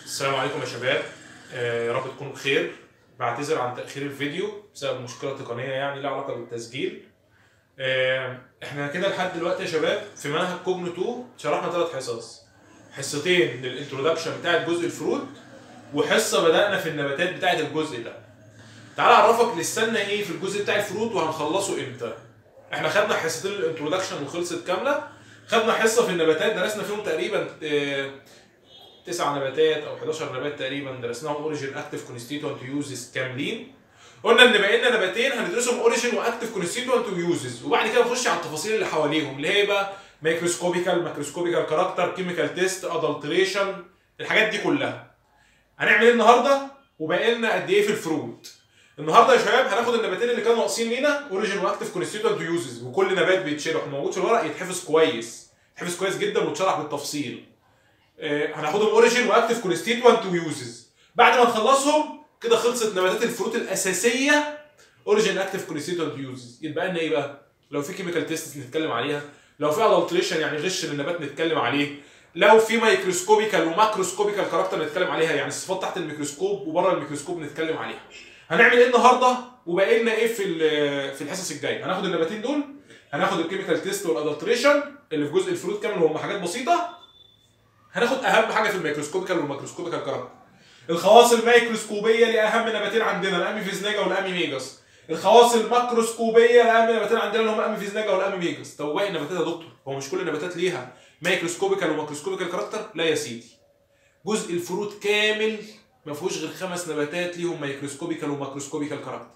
السلام عليكم يا شباب آه، يا رب تكونوا بخير بعتذر عن تأخير الفيديو بسبب مشكلة تقنية يعني لها علاقة بالتسجيل آه، احنا كده لحد دلوقتي يا شباب في منهج كوجنو 2 شرحنا ثلاث حصص حصتين للانترودكشن بتاعت جزء الفروت وحصة بدأنا في النباتات بتاعت الجزء ده تعال اعرفك لسنا ايه في الجزء بتاع الفروت وهنخلصه امتى احنا خدنا حصتين الانترودكشن وخلصت كاملة خدنا حصة في النباتات درسنا فيهم تقريبا آه، تسع نباتات او 11 نبات تقريبا درسناهم اوريجين اكتف كونستيتوينت يوزز كاملين قلنا ان بقى لنا نباتين هندرسهم اوريجين واكتف كونستيتوينت ويوزز وبعد كده نخش على التفاصيل اللي حواليهم اللي هي بقى ميكروسكوبيكال ماكروسكوبيكال كاركتر كيميكال تيست ادلتريشن الحاجات دي كلها هنعمل ايه النهارده وباقي لنا قد ايه في الفروت النهارده يا شباب هناخد النباتين اللي كانوا ناقصين لينا اوريجين واكتف كونستيتوينت ويوزز وكل نبات بيتشرح وموجود في الورق يتحفظ كويس يتحفظ كويس جدا ويتشرح بالتفصيل آه، هناخدهم اوريجين واكتف كونستيتوينت ويوزز بعد ما نخلصهم كده خلصت نباتات الفروت الاساسيه اوريجين اكتف كونستيتوينت ويوزز يتبقى لنا ايه بقى لو في كيميكال تيست نتكلم عليها لو في ادلتريشن يعني غش للنبات نتكلم عليه لو في مايكروسكوبيكال وماكروسكوبيكال كاركتر نتكلم عليها يعني الصفات تحت الميكروسكوب وبره الميكروسكوب نتكلم عليها هنعمل ايه النهارده وباقي لنا ايه في ال- في الحصص الجايه هناخد النباتين دول هناخد الكيميكال تيست والادلتريشن اللي في جزء الفروت كامل وهم حاجات بسيطه هناخد اهم حاجه في الميكروسكوبيكال والماكروسكوبيكال كاركتر الخواص الميكروسكوبيه لاهم نباتين عندنا الاميفيزناجا والاميميجاس الخواص الماكروسكوبيه لاهم نباتين عندنا اللي هم اميفيزناجا والاميميجاس طب باقي النباتات يا دكتور هو مش كل النباتات ليها ميكروسكوبيكال وماكروسكوبيكال كاركتر لا يا سيدي جزء الفروت كامل ما فيهوش غير خمس نباتات ليهم ميكروسكوبيكال وماكروسكوبيكال كاركتر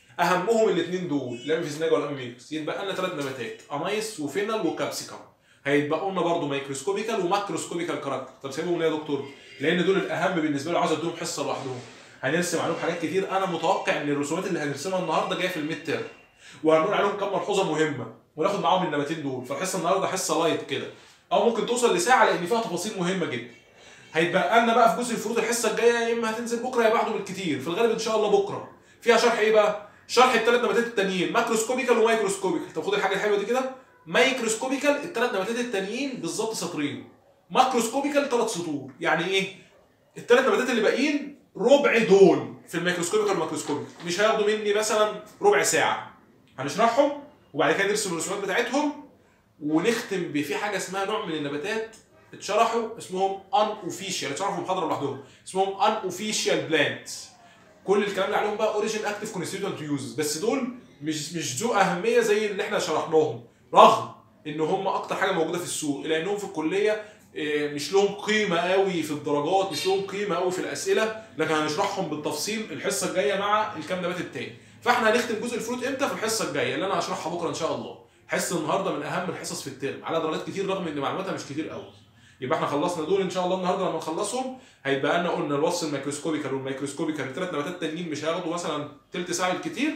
اهمهم الاثنين دول الاميفيزناجا والاميميجاس يتبقى لنا ثلاث نباتات انايس وفينل وكابسيكم هيتبقوا لنا برضه ميكروسكوبيكال وماكروسكوبيكال كاركتر طب سيبهم ليه يا دكتور لان دول الاهم بالنسبه لي عاوز اديهم حصه لوحدهم هنرسم عليهم حاجات كتير انا متوقع ان الرسومات اللي هنرسمها النهارده جايه في الميد تيرم وهنقول عليهم كام ملحوظه مهمه وناخد معاهم النباتين دول فالحصه النهارده حصه لايت كده او ممكن توصل لساعه لان فيها تفاصيل مهمه جدا هيتبقى لنا بقى في جزء الفروض الحصه الجايه يا اما هتنزل بكره يا بعده بالكتير في الغالب ان شاء الله بكره فيها شرح ايه بقى شرح الثلاث نباتات التانيين ماكروسكوبيكال ومايكروسكوبيكال طب خد الحاجه الحلوه دي كده مايكروسكوبيكال الثلاث نباتات التانيين بالظبط سطرين ماكروسكوبيكال ثلاث سطور يعني ايه الثلاث نباتات اللي باقيين ربع دول في الميكروسكوبيكال والماكروسكوبيكال مش هياخدوا مني مثلا ربع ساعه هنشرحهم وبعد كده نرسم الرسومات بتاعتهم ونختم بفي حاجه اسمها نوع من النباتات اتشرحوا اسمهم ان اوفيشال اتشرحوا في محاضره لوحدهم اسمهم ان اوفيشال بلانتس كل الكلام اللي عليهم بقى اوريجين اكتف كونستيتوينت يوزز بس دول مش مش ذو اهميه زي اللي احنا شرحناهم رغم ان هم اكتر حاجه موجوده في السوق الا انهم في الكليه آه، مش لهم قيمه قوي في الدرجات مش لهم قيمه قوي في الاسئله لكن هنشرحهم بالتفصيل الحصه الجايه مع الكام نبات التاني فاحنا هنختم جزء الفروت امتى في الحصه الجايه اللي انا هشرحها بكره ان شاء الله حصه النهارده من اهم الحصص في الترم على درجات كتير رغم ان معلوماتها مش كتير قوي يبقى احنا خلصنا دول ان شاء الله النهارده لما نخلصهم هيبقى لنا قلنا الوصف الميكروسكوبيكال والميكروسكوبيكال الثلاث نباتات تانيين مش هياخدوا مثلا تلت ساعه بالكتير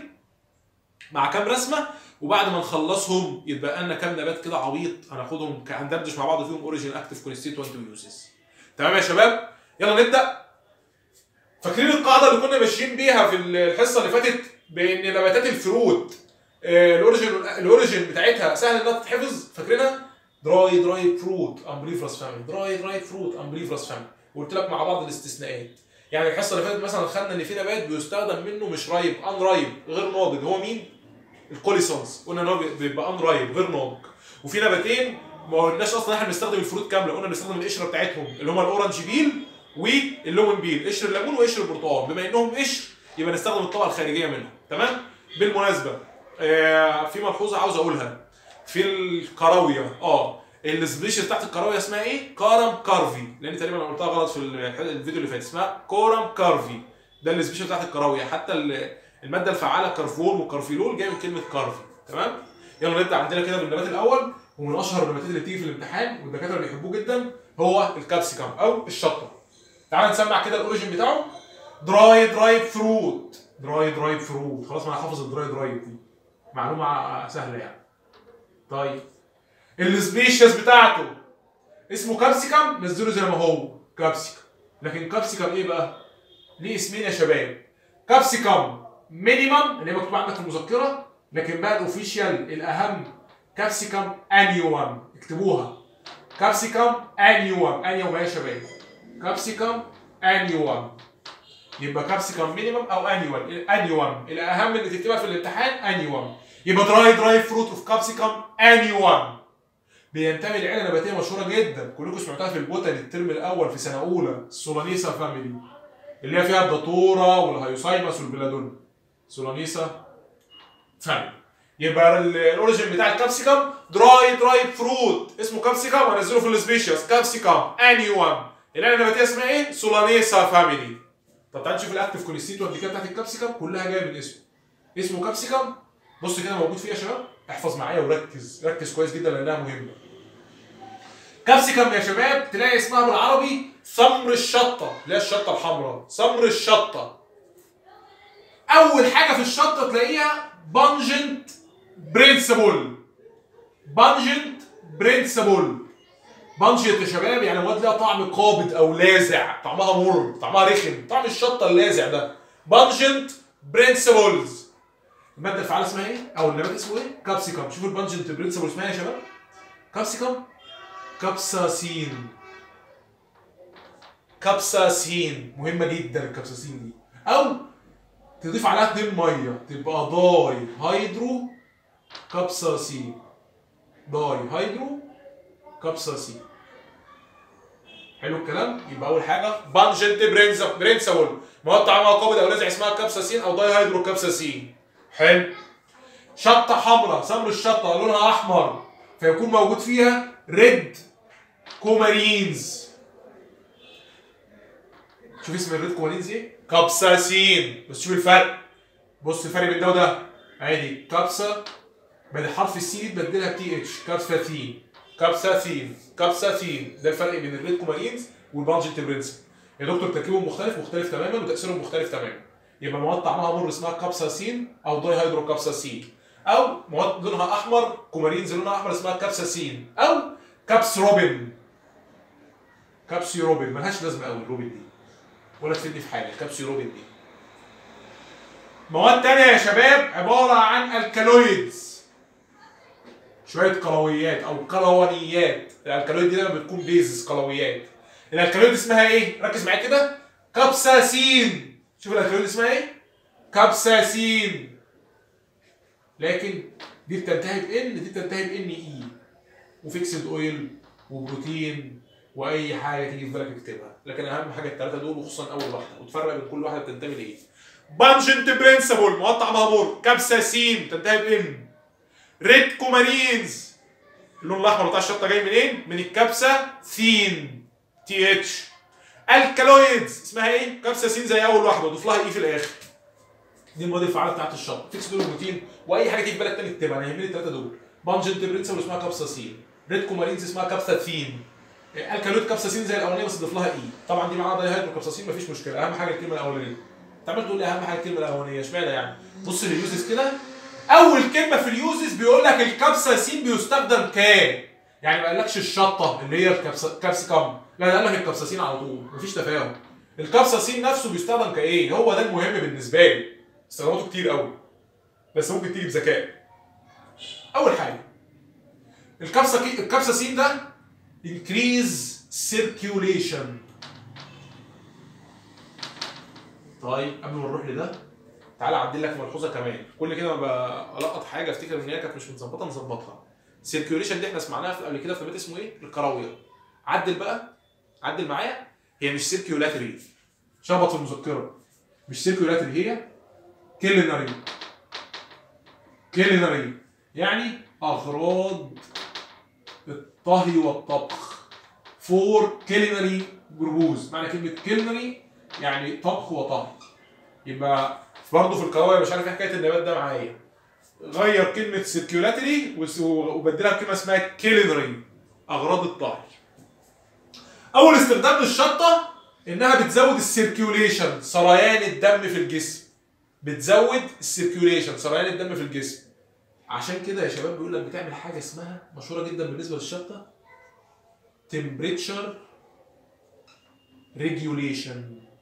مع كام رسمه وبعد ما نخلصهم يتبقى لنا كام نبات كده عبيط هناخدهم ك- هندردش مع بعض فيهم اوريجين اكتف كونستيتوينت ويوزز تمام يا شباب يلا نبدا فاكرين القاعده اللي كنا ماشيين بيها في الحصه اللي فاتت بان نباتات الفروت آه، الاوريجين الاوريجين بتاعتها سهل انها تتحفظ فاكرينها دراي دراي فروت امبريفرس فاميلي دراي دراي فروت امبريفرس فاميلي وقلت لك مع بعض الاستثناءات يعني الحصه اللي فاتت مثلا خدنا ان في نبات بيستخدم منه مش رايب ان رايب غير ناضج هو مين الكوليسونز قلنا ان هو بيبقى ان رايب غير ناضج وفي نباتين ما قلناش اصلا احنا بنستخدم الفروت كامله قلنا بنستخدم القشره بتاعتهم اللي هم الاورنج بيل والليمون بيل قشر الليمون وقشر البرتقال بما انهم قشر يبقى نستخدم الطبقه الخارجيه منهم تمام بالمناسبه آه في ملحوظه عاوز اقولها في الكراويه اه السبيشيز بتاعت الكراويه اسمها ايه؟ كارم كارفي لان تقريبا انا قلتها غلط في الح- الفيديو اللي فات اسمها كورم كارفي ده السبيشيز بتاعت الكراويه حتى ال- الماده الفعاله كارفون وكارفيلول جايه من كلمه كارفي تمام؟ يلا نبدا عندنا كده بالنبات الاول ومن اشهر النباتات اللي بتيجي في الامتحان والدكاتره بيحبوه جدا هو الكابسيكم او الشطه تعال نسمع كده الاوريجين بتاعه دراي دراي فروت دراي دراي فروت خلاص ما انا حافظ الدراي دراي دي معلومه سهله يعني طيب السبيشيز بتاعته اسمه كابسيكم نزله زي ما هو كابسيكم لكن كابسيكم ايه بقى؟ ليه اسمين يا شباب كابسيكم مينيمم اللي هي مكتوب عندك في المذكره لكن بقى الاوفيشال الاهم كابسيكم انيوم اكتبوها كابسيكم انيوم انيوم يا شباب كابسيكم انيوال يبقى كابسيكم مينيمم او انيوال انيوال الاهم اللي تكتبها في الامتحان انيوال يبقى دراي دراي فروت اوف كابسيكم انيوال بينتمي لعيله نباتيه مشهوره جدا كلكم سمعتوها في البوتاني الترم الاول في سنه اولى سولانيسا فاميلي اللي هي فيها الداتورا والهيوسايمس والبلادون سولانيسا فاميلي يبقى ال- الاوريجين بتاع الكابسيكم دراي دراي فروت اسمه كابسيكم وانزله في السبيشيز كابسيكم انيوم العيله النباتيه اسمها ايه؟ سولانيسا فاميلي طب تعال نشوف الاكتف كونستيتوينت كده بتاعت الكابسيكم كلها جايه من اسمه اسمه كابسيكم بص كده موجود فيه يا شباب احفظ معايا وركز ركز كويس جدا لانها مهمه كابسيكم يا شباب تلاقي اسمها بالعربي ثمر الشطه اللي هي الشطه الحمراء ثمر الشطه اول حاجه في الشطه تلاقيها بانجنت برنسبل بانجنت برنسبل بانجنت يا شباب يعني مواد ليها طعم قابض او لاذع طعمها مر طعمها رخم طعم الشطه اللاذع ده بانجنت برنسبلز الماده الفعاله اسمها ايه او النبات اسمه ايه كابسيكم شوفوا البانجنت برنسبل اسمها ايه يا شباب كابسيكم كابساسين كابساسين مهمه جدا الكابساسين دي او تضيف عليها اتنين ميه تبقى داي هيدرو كابساسين داي هيدرو كابساسين حلو الكلام يبقى اول حاجه بانجنت برينسا برينسابل مواد طعمها قابض او لاذع اسمها كابساسين او داي هيدرو كابساسين حلو شطه حمراء سمر الشطه لونها احمر فيكون موجود فيها ريد كومارينز شوف اسم الريد كومارينز ايه كابساسين بس شوف الفرق بص الفرق بين ده وده ادي كابسا بدل حرف السي تبدلها تي اتش كابساثين كابساثين كابساثين ده الفرق بين الريد كومارينز والبانجنت برنسل يا دكتور تركيبهم مختلف مختلف تماما وتاثيرهم مختلف تماما يبقى مواد طعمها مر اسمها كابساسين او داي هيدرو كابساسين او مواد لونها احمر كومارينز لونها احمر اسمها كابساسين او كابس روبن كابسي روبن ملهاش لازمه قوي الروبن دي ولا تفيدني في حاجه كابسي روبن دي مواد تانية يا شباب عبارة عن الكالويدز شوية قلويات أو قلوانيات الألكالويد دي دايما بتكون بيزز قلويات الألكالويد اسمها إيه؟ ركز معايا كده كابساسين شوف الألكالويد اسمها إيه؟ كابساسين لكن دي بتنتهي بإن دي بتنتهي بإن إي وفيكسد أويل وبروتين واي حاجه تيجي في بالك اكتبها لكن اهم حاجه الثلاثه دول وخصوصا اول واحده وتفرق بين كل واحده بتنتمي لايه بانجنت برنسبل مقطع مهمور كابساسين تنتهي بان ريد كومارينز اللون الاحمر بتاع الشطه جاي منين من الكبسه ثين تي اتش الكالويدز اسمها ايه كبساسين زي اول واحده وضيف لها ايه في الاخر دي المواد الفعاله بتاعت الشطه فيكس دول بروتين واي حاجه تيجي في بالك تاني اكتبها انا يهمني الثلاثه دول بانجنت برنسبل اسمها كابساسين ريد كومارينز اسمها كابساثين الكالويد كابساسين زي الاولانيه بس ضيف لها اي طبعا دي معاها داي هيدرو كابساسين مفيش مشكله اهم حاجه الكلمه الاولانيه انت عمال تقول لي اهم حاجه الكلمه الاولانيه اشمعنى يعني بص لليوزز كده اول كلمه في اليوزز بيقول لك الكابساسين بيستخدم كام يعني ما قالكش الشطه اللي هي الكابس كابسيكم لا ده قال لك الكابساسين على طول مفيش تفاهم الكابساسين نفسه بيستخدم كايه هو ده المهم بالنسبه لي استخداماته كتير قوي بس ممكن تيجي بذكاء اول حاجه الكابسا الكابساسين ده increase circulation طيب قبل ما نروح لده تعالى اعدل لك ملحوظه كمان كل كده ما بلقط حاجه افتكر ان هي كانت مش متظبطه نظبطها سيركيوليشن دي احنا سمعناها في قبل كده في نبات اسمه ايه الكراويه عدل بقى عدل معايا هي مش سيركيولاتري شبط في المذكره مش سيركيولاتري هي كيلينري كيلينري يعني اغراض الطهي والطبخ فور كيلينري جروبوز معنى كلمه كيلينري يعني طبخ وطهي يبقى برضه في القرايه مش عارف ايه حكايه النبات ده معايا غير كلمه سيركيولاتري وبدلها بكلمه اسمها كيلينري اغراض الطهي اول استخدام للشطه انها بتزود السيركيوليشن سريان الدم في الجسم بتزود السيركيوليشن سريان الدم في الجسم عشان كده يا شباب بيقول لك بتعمل حاجه اسمها مشهوره جدا بالنسبه للشطه temperature regulation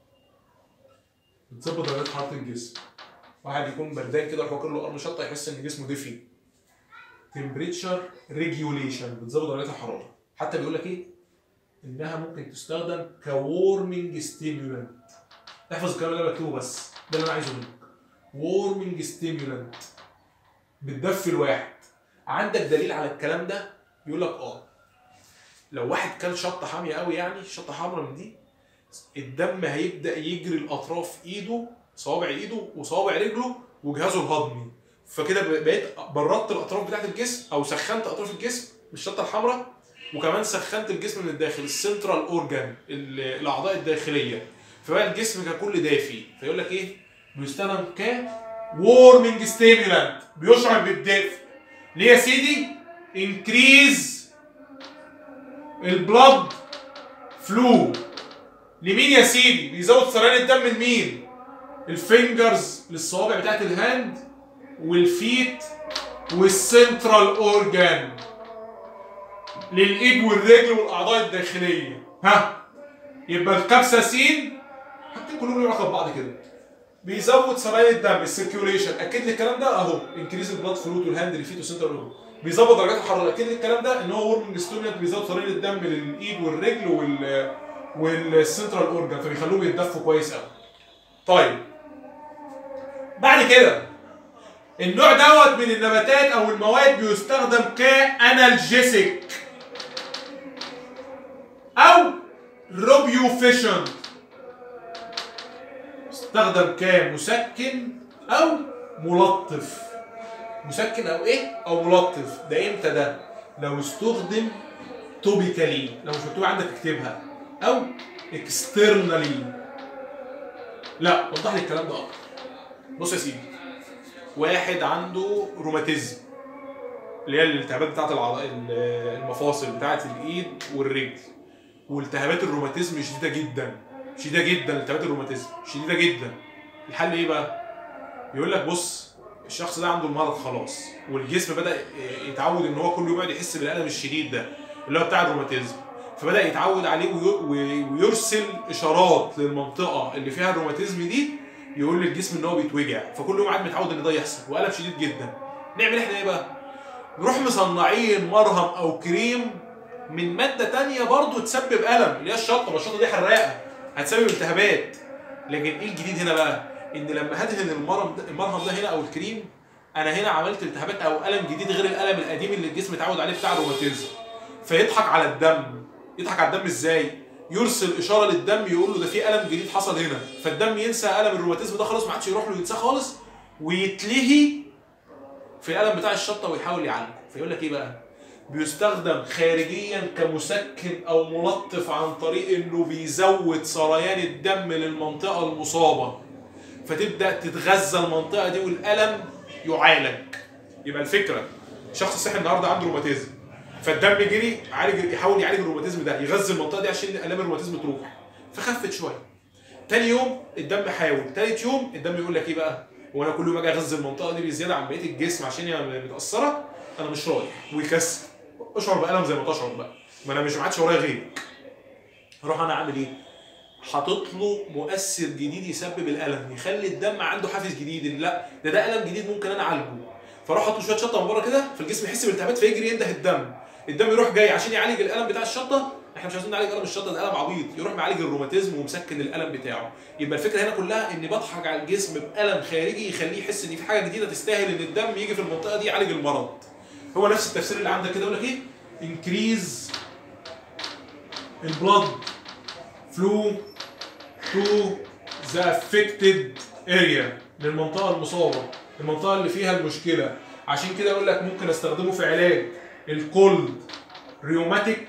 بتظبط درجات حراره الجسم واحد يكون بردان كده يروح واكل له قرن شطه يحس ان جسمه دفي temperature regulation بتظبط درجات الحراره حتى بيقول لك ايه انها ممكن تستخدم كورمنج ستيمولانت احفظ الكلام اللي انا بكتبه بس ده اللي انا عايزه منك وورمنج ستيمولانت بتدفي الواحد عندك دليل على الكلام ده يقول لك اه لو واحد كل شطه حاميه قوي يعني شطه حمراء من دي الدم هيبدا يجري الاطراف ايده صوابع ايده وصوابع رجله وجهازه الهضمي فكده بقيت بردت الاطراف بتاعت الجسم او سخنت اطراف الجسم بالشطه الحمراء وكمان سخنت الجسم من الداخل السنترال اورجان الاعضاء الداخليه فبقى الجسم ككل دافي فيقول لك ايه بيستخدم ك وورمنج ستيمولانت بيشعر بالدفء ليه يا سيدي انكريز البلد فلو لمين يا سيدي بيزود سريان الدم لمين الفينجرز للصوابع بتاعت الهاند والفيت والسنترال اورجان للايد والرجل والاعضاء الداخليه ها يبقى الكابساسين حاطين كلهم لهم علاقه ببعض كده بيزود سريان الدم السيركيوليشن اكد لي الكلام ده اهو انكريز البلاد فلو تو الهاند الفيت والسنترال اورجان بيظبط درجات الحراره اكد لي الكلام ده ان هو ورمنج ستيمولانت بيزود سريان الدم للايد والرجل وال والسنترال اورجان فبيخلوهم يتدفوا كويس قوي طيب بعد كده النوع دوت من النباتات او المواد بيستخدم كانالجيسيك او روبيوفيشن استخدم كمسكن او ملطف مسكن او ايه او ملطف ده امتى ده لو استخدم توبيكالي لو مش مكتوب عندك اكتبها او اكسترنالي لا وضح لي الكلام ده اكتر بص يا سيدي واحد عنده روماتيزم اللي هي الالتهابات بتاعت العض... المفاصل بتاعت الايد والرجل والتهابات الروماتيزم شديده جدا شديده جدا التهابات الروماتيزم شديده جدا الحل ايه بقى يقول لك بص الشخص ده عنده المرض خلاص والجسم بدا يتعود ان هو كل يوم يقعد يحس بالالم الشديد ده اللي هو بتاع الروماتيزم فبدا يتعود عليه ويرسل اشارات للمنطقه اللي فيها الروماتيزم دي يقول للجسم ان هو بيتوجع فكل يوم قاعد متعود ان ده يحصل والم شديد جدا نعمل احنا ايه بقى نروح مصنعين مرهم او كريم من ماده تانية برضه تسبب الم اللي هي الشطه ما الشطه دي حراقه هتسبب التهابات لكن ايه الجديد هنا بقى ان لما هدهن المرهم ده المرهم ده هنا او الكريم انا هنا عملت التهابات او الم جديد غير الالم القديم اللي الجسم اتعود عليه بتاع الروماتيزم فيضحك على الدم يضحك على الدم ازاي يرسل اشاره للدم يقول له ده في الم جديد حصل هنا فالدم ينسى الم الروماتيزم ده خلاص ما عادش يروح له ينساه خالص ويتلهي في الالم بتاع الشطه ويحاول يعالجه فيقول لك ايه بقى بيستخدم خارجيا كمسكن او ملطف عن طريق انه بيزود سريان الدم للمنطقه المصابه فتبدا تتغذى المنطقه دي والالم يعالج يبقى الفكره شخص صحي النهارده عنده روماتيزم فالدم جري عالج يحاول يعالج الروماتيزم ده يغذي المنطقه دي عشان الام الروماتيزم تروح فخفت شويه تاني يوم الدم حاول تالت يوم الدم يقول لك ايه بقى وانا كل يوم اجي اغذي المنطقه دي بزياده عن بقيه الجسم عشان هي متاثره انا مش رايح ويكسر اشعر بالم زي ما تشعر بقى ما انا مش ما عادش ورايا غيرك اروح انا اعمل ايه حاطط له مؤثر جديد يسبب الالم يخلي الدم عنده حافز جديد لا ده ده الم جديد ممكن انا اعالجه فاروح احط له شويه شطه من بره كده فالجسم يحس بالالتهابات فيجري ينده الدم الدم يروح جاي عشان يعالج الالم بتاع الشطه احنا مش عايزين نعالج الم الشطه ده الم عبيط يروح معالج الروماتيزم ومسكن الالم بتاعه يبقى الفكره هنا كلها اني بضحك على الجسم بالم خارجي يخليه يحس ان في حاجه جديده تستاهل ان الدم يجي في المنطقه دي يعالج المرض هو نفس التفسير اللي عندك كده يقول لك ايه increase البلد flow to the affected area للمنطقه المصابه المنطقه اللي فيها المشكله عشان كده اقول لك ممكن استخدمه في علاج الكولد ريوماتيك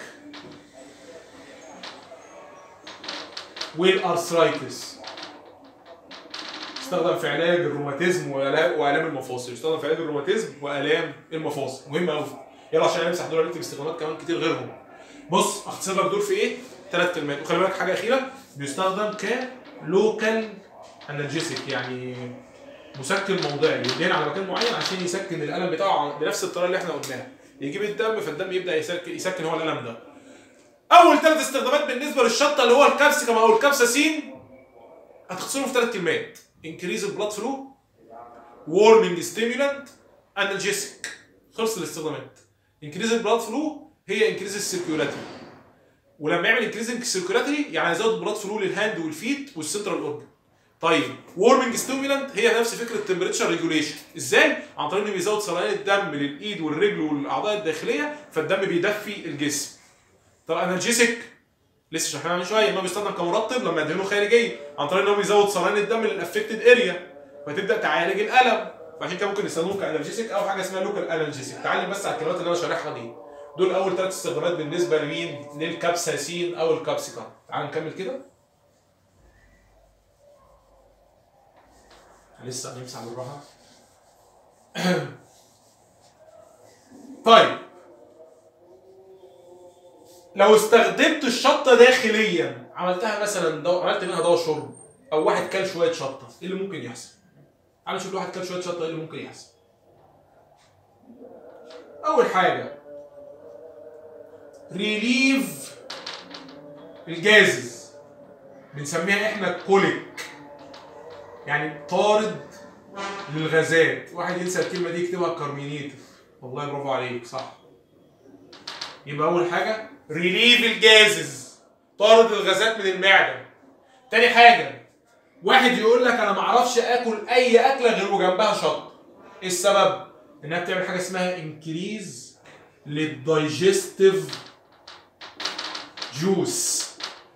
والارثرايتس استخدم في علاج الروماتيزم والام المفاصل استخدم في علاج الروماتيزم والام المفاصل مهم قوي يلا عشان نمسح دول نكتب استخدامات كمان كتير غيرهم بص اختصر لك دول في ايه ثلاث كلمات وخلي بالك حاجه اخيره بيستخدم كلوكال انالجيسيك يعني مسكن موضعي يدين على مكان معين عشان يسكن الالم بتاعه بنفس الطريقه اللي احنا قلناها يجيب الدم فالدم يبدا يسكن, يسكن هو الالم ده اول ثلاث استخدامات بالنسبه للشطه اللي هو الكابسيكم او الكابساسين هتختصرهم في ثلاث كلمات increase البلاد فلو warming stimulant analgesic خلص الاستخدامات increase البلاد فلو هي increase السيركيولاتي ولما يعمل انكريزنج سيركولاتري يعني هيزود بلاد فلو للهاند والفيت والسنترال اورجن طيب وورمنج ستيمولانت هي نفس فكره التمبريتشر ريجوليشن ازاي عن طريق انه بيزود سريان الدم للايد والرجل والاعضاء الداخليه فالدم بيدفي الجسم طب انرجيسك لسه شرحناها من شويه انه بيستخدم كمرطب لما يدهنه خارجيا عن طريق انه بيزود سريان الدم للافكتد اريا فتبدا تعالج الالم فعشان كده ممكن يستخدموه كانرجيسك او حاجه اسمها لوكال انرجيسك تعالي بس على الكلمات اللي انا شارحها دي دول اول ثلاث استخدامات بالنسبه لمين للكابساسين او الكابسيكم تعال نكمل كده لسه هنمسح بالراحه طيب لو استخدمت الشطه داخليا عملتها مثلا دو... عملت منها دواء شرب او واحد كل شويه شطه ايه اللي ممكن يحصل؟ تعال نشوف واحد كل شويه شطه ايه اللي ممكن يحصل اول حاجه ريليف الجازز بنسميها احنا كوليك يعني طارد للغازات واحد ينسى الكلمه دي يكتبها كارمينيتيف والله برافو عليك صح يبقى اول حاجه ريليف الجازز طارد الغازات من المعده تاني حاجه واحد يقول لك انا ما اعرفش اكل اي اكله غير وجنبها شطه ايه السبب انها بتعمل حاجه اسمها انكريز للدايجستيف جوس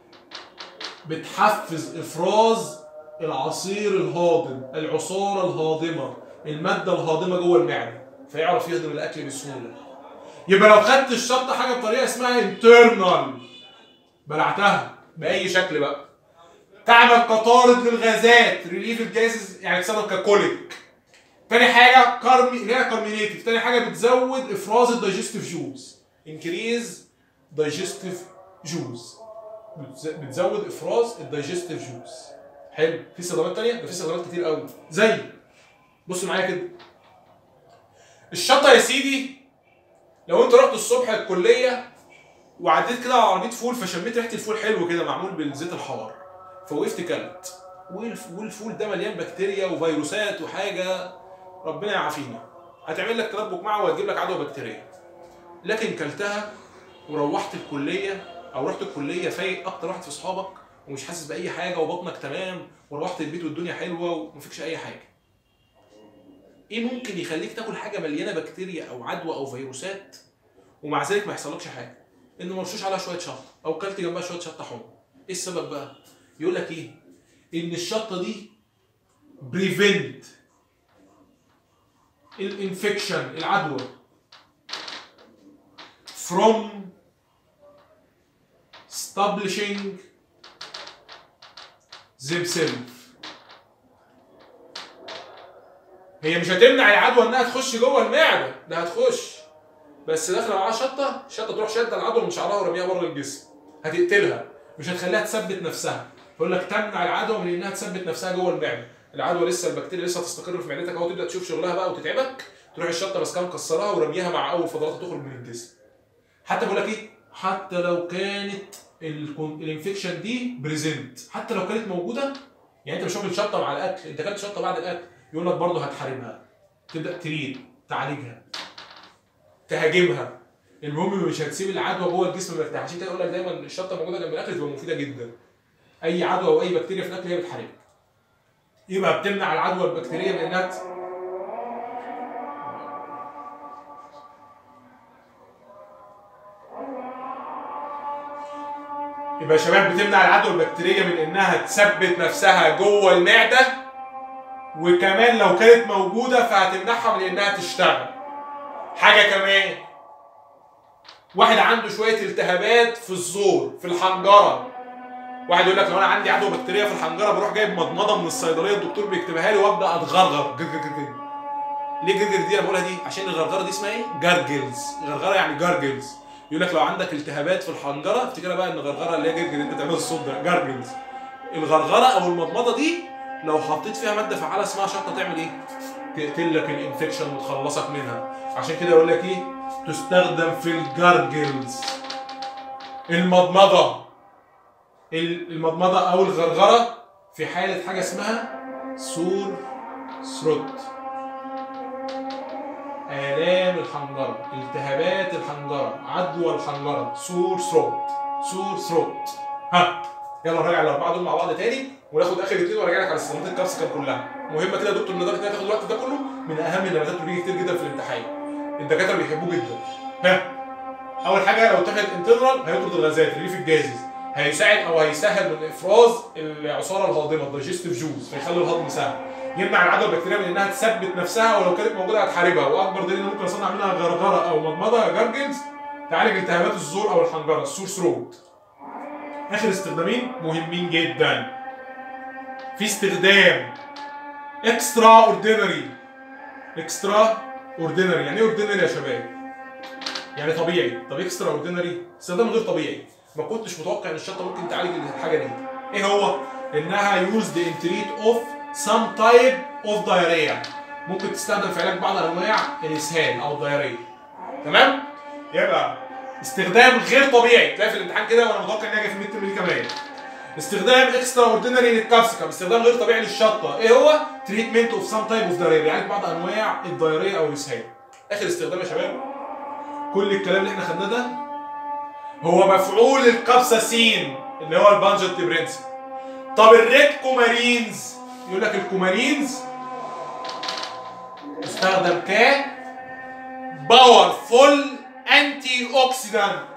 بتحفز افراز العصير الهاضم العصاره الهاضمه الماده الهاضمه جوه المعده فيعرف يهضم الاكل بسهوله يبقى لو خدت الشطه حاجه بطريقه اسمها انترنال بلعتها باي شكل بقى تعمل كطارد للغازات ريليف الجازز يعني تستخدم ككوليك تاني حاجه كارمي اللي هي كارمينيتيف تاني حاجه بتزود افراز الدايجستيف جوز انكريز دايجستيف جوز بتزود افراز الدايجستيف جوز حلو في استخدامات تانية ده في استخدامات كتير قوي زي بص معايا كده الشطه يا سيدي لو انت رحت الصبح الكليه وعديت كده على عربيه فول فشميت ريحه الفول حلو كده معمول بالزيت الحار فوقفت كلت والف- والفول ده مليان بكتيريا وفيروسات وحاجه ربنا يعافينا هتعمل لك تلبك معه وهتجيب لك عدوى بكتيريه لكن كلتها وروحت الكليه او رحت الكليه فايق اكتر واحد في اصحابك ومش حاسس باي حاجه وبطنك تمام وروحت البيت والدنيا حلوه ومفيكش اي حاجه ايه ممكن يخليك تاكل حاجه مليانه بكتيريا او عدوى او فيروسات ومع ذلك ما يحصلكش حاجه انه مرشوش عليها شويه شطه او كلت جنبها شويه شطه حمر ايه السبب بقى يقول لك ايه ان الشطه دي بريفنت الانفكشن العدوى from establishing themselves هي مش هتمنع العدوى انها تخش جوه المعده ده هتخش بس داخله معاها شطه الشطه تروح شاده العدوى من شعرها ورميها بره الجسم هتقتلها مش هتخليها تثبت نفسها يقول لك تمنع العدوى من انها تثبت نفسها جوه المعده العدوى لسه البكتيريا لسه هتستقر في معدتك اهو تبدا تشوف شغلها بقى وتتعبك تروح الشطه ماسكاها مكسراها ورميها مع اول فضلات تخرج من الجسم حتى بقول لك ايه حتى لو كانت الكون- الانفكشن دي بريزنت حتى لو كانت موجوده يعني انت مش واكل شطه مع الاكل انت اكلت شطه بعد الاكل يقول لك برضه هتحاربها تبدا تريد تعالجها تهاجمها المهم مش هتسيب العدوى جوه الجسم مرتاح عشان كده يقول لك دايما الشطه موجوده جنب الاكل تبقى مفيده جدا اي عدوى او اي بكتيريا في الاكل هي بتحاربها يبقى بتمنع العدوى البكتيريه بانها ت- يبقى يا شباب بتمنع العدوى البكتيريه من انها تثبت نفسها جوه المعده وكمان لو كانت موجوده فهتمنعها من انها تشتغل حاجه كمان واحد عنده شويه التهابات في الزور في الحنجره واحد يقول لك لو انا عندي عدوى بكتيريه في الحنجره بروح جايب مضمضه من الصيدليه الدكتور بيكتبها لي وابدا اتغرغر جر جر جر جر. ليه جرجر دي انا بقولها دي عشان الغرغره دي اسمها ايه جرجلز غرغره يعني جرجلز يقول لك لو عندك التهابات في الحنجره افتكرها بقى ان غرغره اللي هي جرجر انت تعمل الصوت ده جرجلز الغرغره او المضمضه دي لو حطيت فيها ماده فعاله اسمها شطه تعمل ايه تقتل لك الانفكشن وتخلصك منها عشان كده يقول لك ايه تستخدم في الجرجلز المضمضه ال- المضمضه او الغرغره في حاله حاجه اسمها سور ثروت آلام الحنجرة التهابات الحنجرة عدوى الحنجرة سور ثروت سور ثروت ها يلا نراجع الاربعه دول مع بعض تاني وناخد اخر اثنين وراجع لك على استخدامات الكابسيكم كلها مهمه كده يا دكتور لدرجه انها تاخد الوقت ده كله من اهم النباتات اللي بيجي كتير جدا في الامتحان الدكاتره بيحبوه جدا ها اول حاجه لو اتاخد انترنال هيطرد الغازات ريليف الجازز هيساعد او هيسهل من افراز العصاره الهاضمه الدايجستيف جوز فيخلي الهضم سهل يمنع العدوى البكتيريه من انها تثبت نفسها ولو كانت موجوده هتحاربها واكبر دليل إن ممكن اصنع منها غرغره او مضمضه جارجلز تعالج التهابات الزور او الحنجره السور ثروت اخر استخدامين مهمين جدا في استخدام اكسترا اوردينري اكسترا اوردينري يعني ايه اوردينري يا شباب يعني طبيعي طب اكسترا اوردينري استخدام غير طبيعي ما كنتش متوقع ان الشطه ممكن تعالج الحاجه دي ايه هو انها يوزد ان تريت اوف سام تايب اوف دايريا ممكن تستخدم في علاج بعض انواع الاسهال او الدايريا تمام يبقى استخدام غير طبيعي تلاقي في الامتحان كده وانا متوقع انها جايه في الميد دي كمان استخدام اكسترا اوردينري للكابسيكم استخدام غير طبيعي للشطه ايه هو تريتمنت اوف سام تايب اوف دايريا بيعالج بعض انواع الدايريا او الاسهال اخر استخدام يا شباب كل الكلام اللي احنا خدناه ده هو مفعول الكابساسين اللي هو البانجنت برنس طب الريد كومارينز يقول لك الكومارينز استخدم ك باورفول انتي اوكسيدانت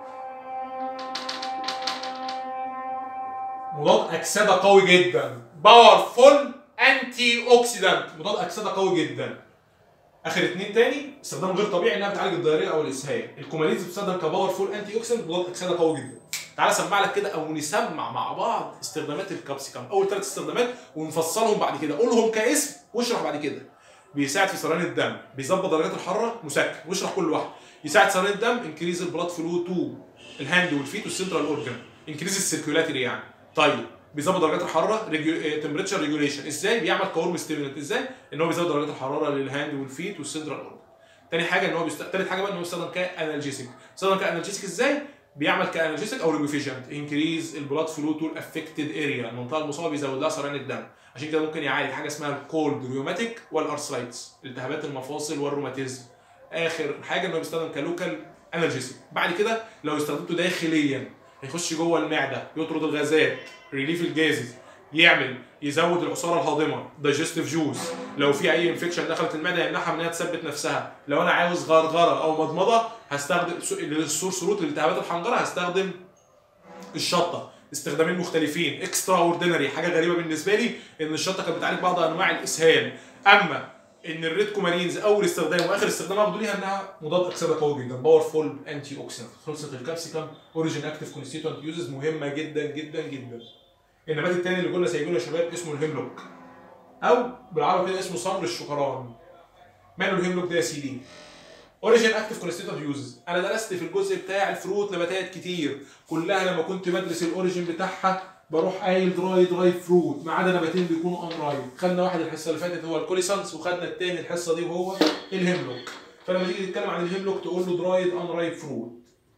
مضاد اكسده قوي جدا باورفول انتي اوكسيدانت مضاد اكسده قوي جدا اخر اتنين تاني استخدام غير طبيعي انها بتعالج الدايريه او الاسهال الكوماليز بتستخدم كباور فول انتي اوكسيدنت مضاد اكسده قوي جدا تعالى اسمع لك كده او نسمع مع بعض استخدامات الكابسيكم اول ثلاث استخدامات ونفصلهم بعد كده قولهم كاسم واشرح بعد كده بيساعد في سرطان الدم بيظبط درجات الحراره مسكن واشرح كل واحد يساعد سرطان الدم انكريز البلاد فلو تو الهاند والفيت والسنترال اورجن انكريز السيركيولاتري يعني طيب بيظبط درجات الحراره تمبريتشر ريجوليشن ازاي بيعمل كورم ستيمولنت ازاي ان هو بيزود درجات الحراره للهاند والفيت والسنترال اورجن تاني حاجه ان هو بيست... تالت حاجه بقى ان هو بيستخدم كانالجيسيك بيستخدم كانالجيسيك ازاي بيعمل كانالجيسيك او ريبيفيشنت انكريز البلاد فلو تو الافكتد اريا المنطقه المصابه بيزود لها سرطان الدم عشان كده ممكن يعالج حاجه اسمها الكولد ريوماتيك والارثرايتس التهابات المفاصل والروماتيزم اخر حاجه انه بيستخدم كلوكال انالجيسيك بعد كده لو استخدمته داخليا هيخش جوه المعده يطرد الغازات ريليف الجازز يعمل يزود العصاره الهاضمه دايجستيف جوز لو في اي انفكشن دخلت المعده يمنعها من انها تثبت نفسها لو انا عاوز غرغره او مضمضه هستخدم للسور ثروت لالتهابات الحنجره هستخدم الشطه استخدامين مختلفين اكسترا اوردينري حاجه غريبه بالنسبه لي ان الشطه كانت بتعالج بعض انواع الاسهال اما ان الريد كومارينز اول استخدام واخر استخدام اخده ليها انها مضاد اكسده قوي جدا باورفول انتي اوكسيدنت خلصت الكابسيكم اوريجين اكتيف كونستيتوينت يوزز مهمه جدا جدا جدا النبات الثاني اللي كنا سايبينه يا شباب اسمه الهيملوك او بالعربي كده اسمه صمر الشكران ماله الهيملوك ده يا سيدي اوريجين اكتيف كونستيتوينت يوزز انا درست في الجزء بتاع الفروت نباتات كتير كلها لما كنت بدرس الاوريجين بتاعها بروح قايل دراي دراي فروت ما عدا نباتين بيكونوا ان راي خدنا واحد الحصه اللي فاتت هو الكوليسانس وخدنا الثاني الحصه دي وهو الهيملوك فلما تيجي تتكلم عن الهيملوك تقول له درايد ان راي فروت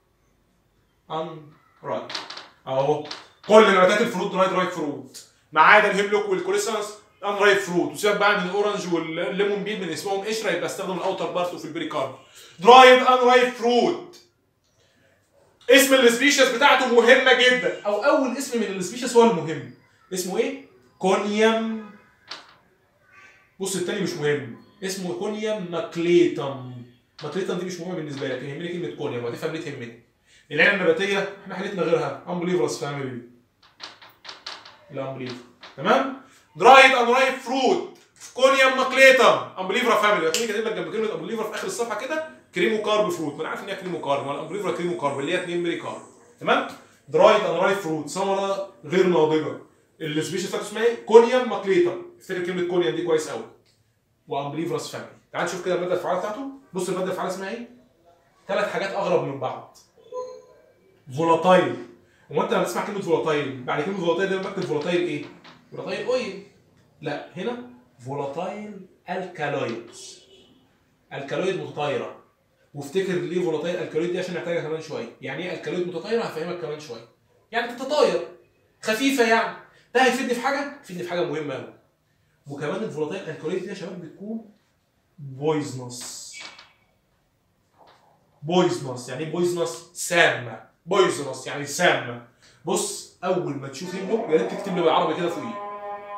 ان راي اهو كل نباتات الفروت دراي دراي فروت ما عدا الهيملوك والكوليسانس ان رايب فروت وسيبك بقى من الاورنج والليمون بيل من اسمهم قشره يبقى استخدم الاوتر بارت في البريكارد درايد ان رايب فروت اسم السبيشيز بتاعته مهمه جدا او اول اسم من السبيشيز هو المهم اسمه ايه كونيوم بص التاني مش مهم اسمه كونيوم ماكليتم ماكليتم دي مش مهمه بالنسبه لك يهمني كلمه كونيوم وهتفهم ليه تهمني العيله النباتيه احنا حالتنا غيرها امبليفرس فاميلي الامبليفر تمام درايد ان رايب فروت كونيوم ماكليتم امبليفرا فاميلي هتلاقي كاتب لك جنب كلمه امبليفرا في اخر الصفحه كده كريمو كارب فروت ما انا عارف ان هي كريمو كارب ما الامبليفرا كريمو كارب اللي هي 2 ملي كارب تمام درايد ان رايب فروت ثمره غير ناضجه السبيشيز بتاعته اسمها ايه كونيوم ماكليتم افتكر كلمه كونيوم دي كويس قوي وامبليفراس فاميلي تعال نشوف كده الماده الفعاله بتاعته بص الماده الفعاله اسمها ايه ثلاث حاجات اغرب من بعض فولاتايل هو انت لما تسمع كلمه فولاتايل بعد كلمه فولاتايل دايما بكتب فولاتايل ايه؟ فولاتايل اويل لا هنا فولاتايل الكالويدز الكالويد متطايره وافتكر ليه فولاتايل الكالويد دي عشان نحتاجها كمان شويه يعني ايه الكالويد متطايره هفهمك كمان شويه يعني بتتطاير خفيفه يعني ده هيفيدني في حاجه يفيدني في حاجه مهمه قوي وكمان الفولاتايل الكالويد دي يا شباب بتكون بويزنس بويزنس يعني ايه بويزنس سامه بويزنس يعني سامه بص اول ما تشوف هيم لوك يا ريت تكتب لي بالعربي كده فوقيه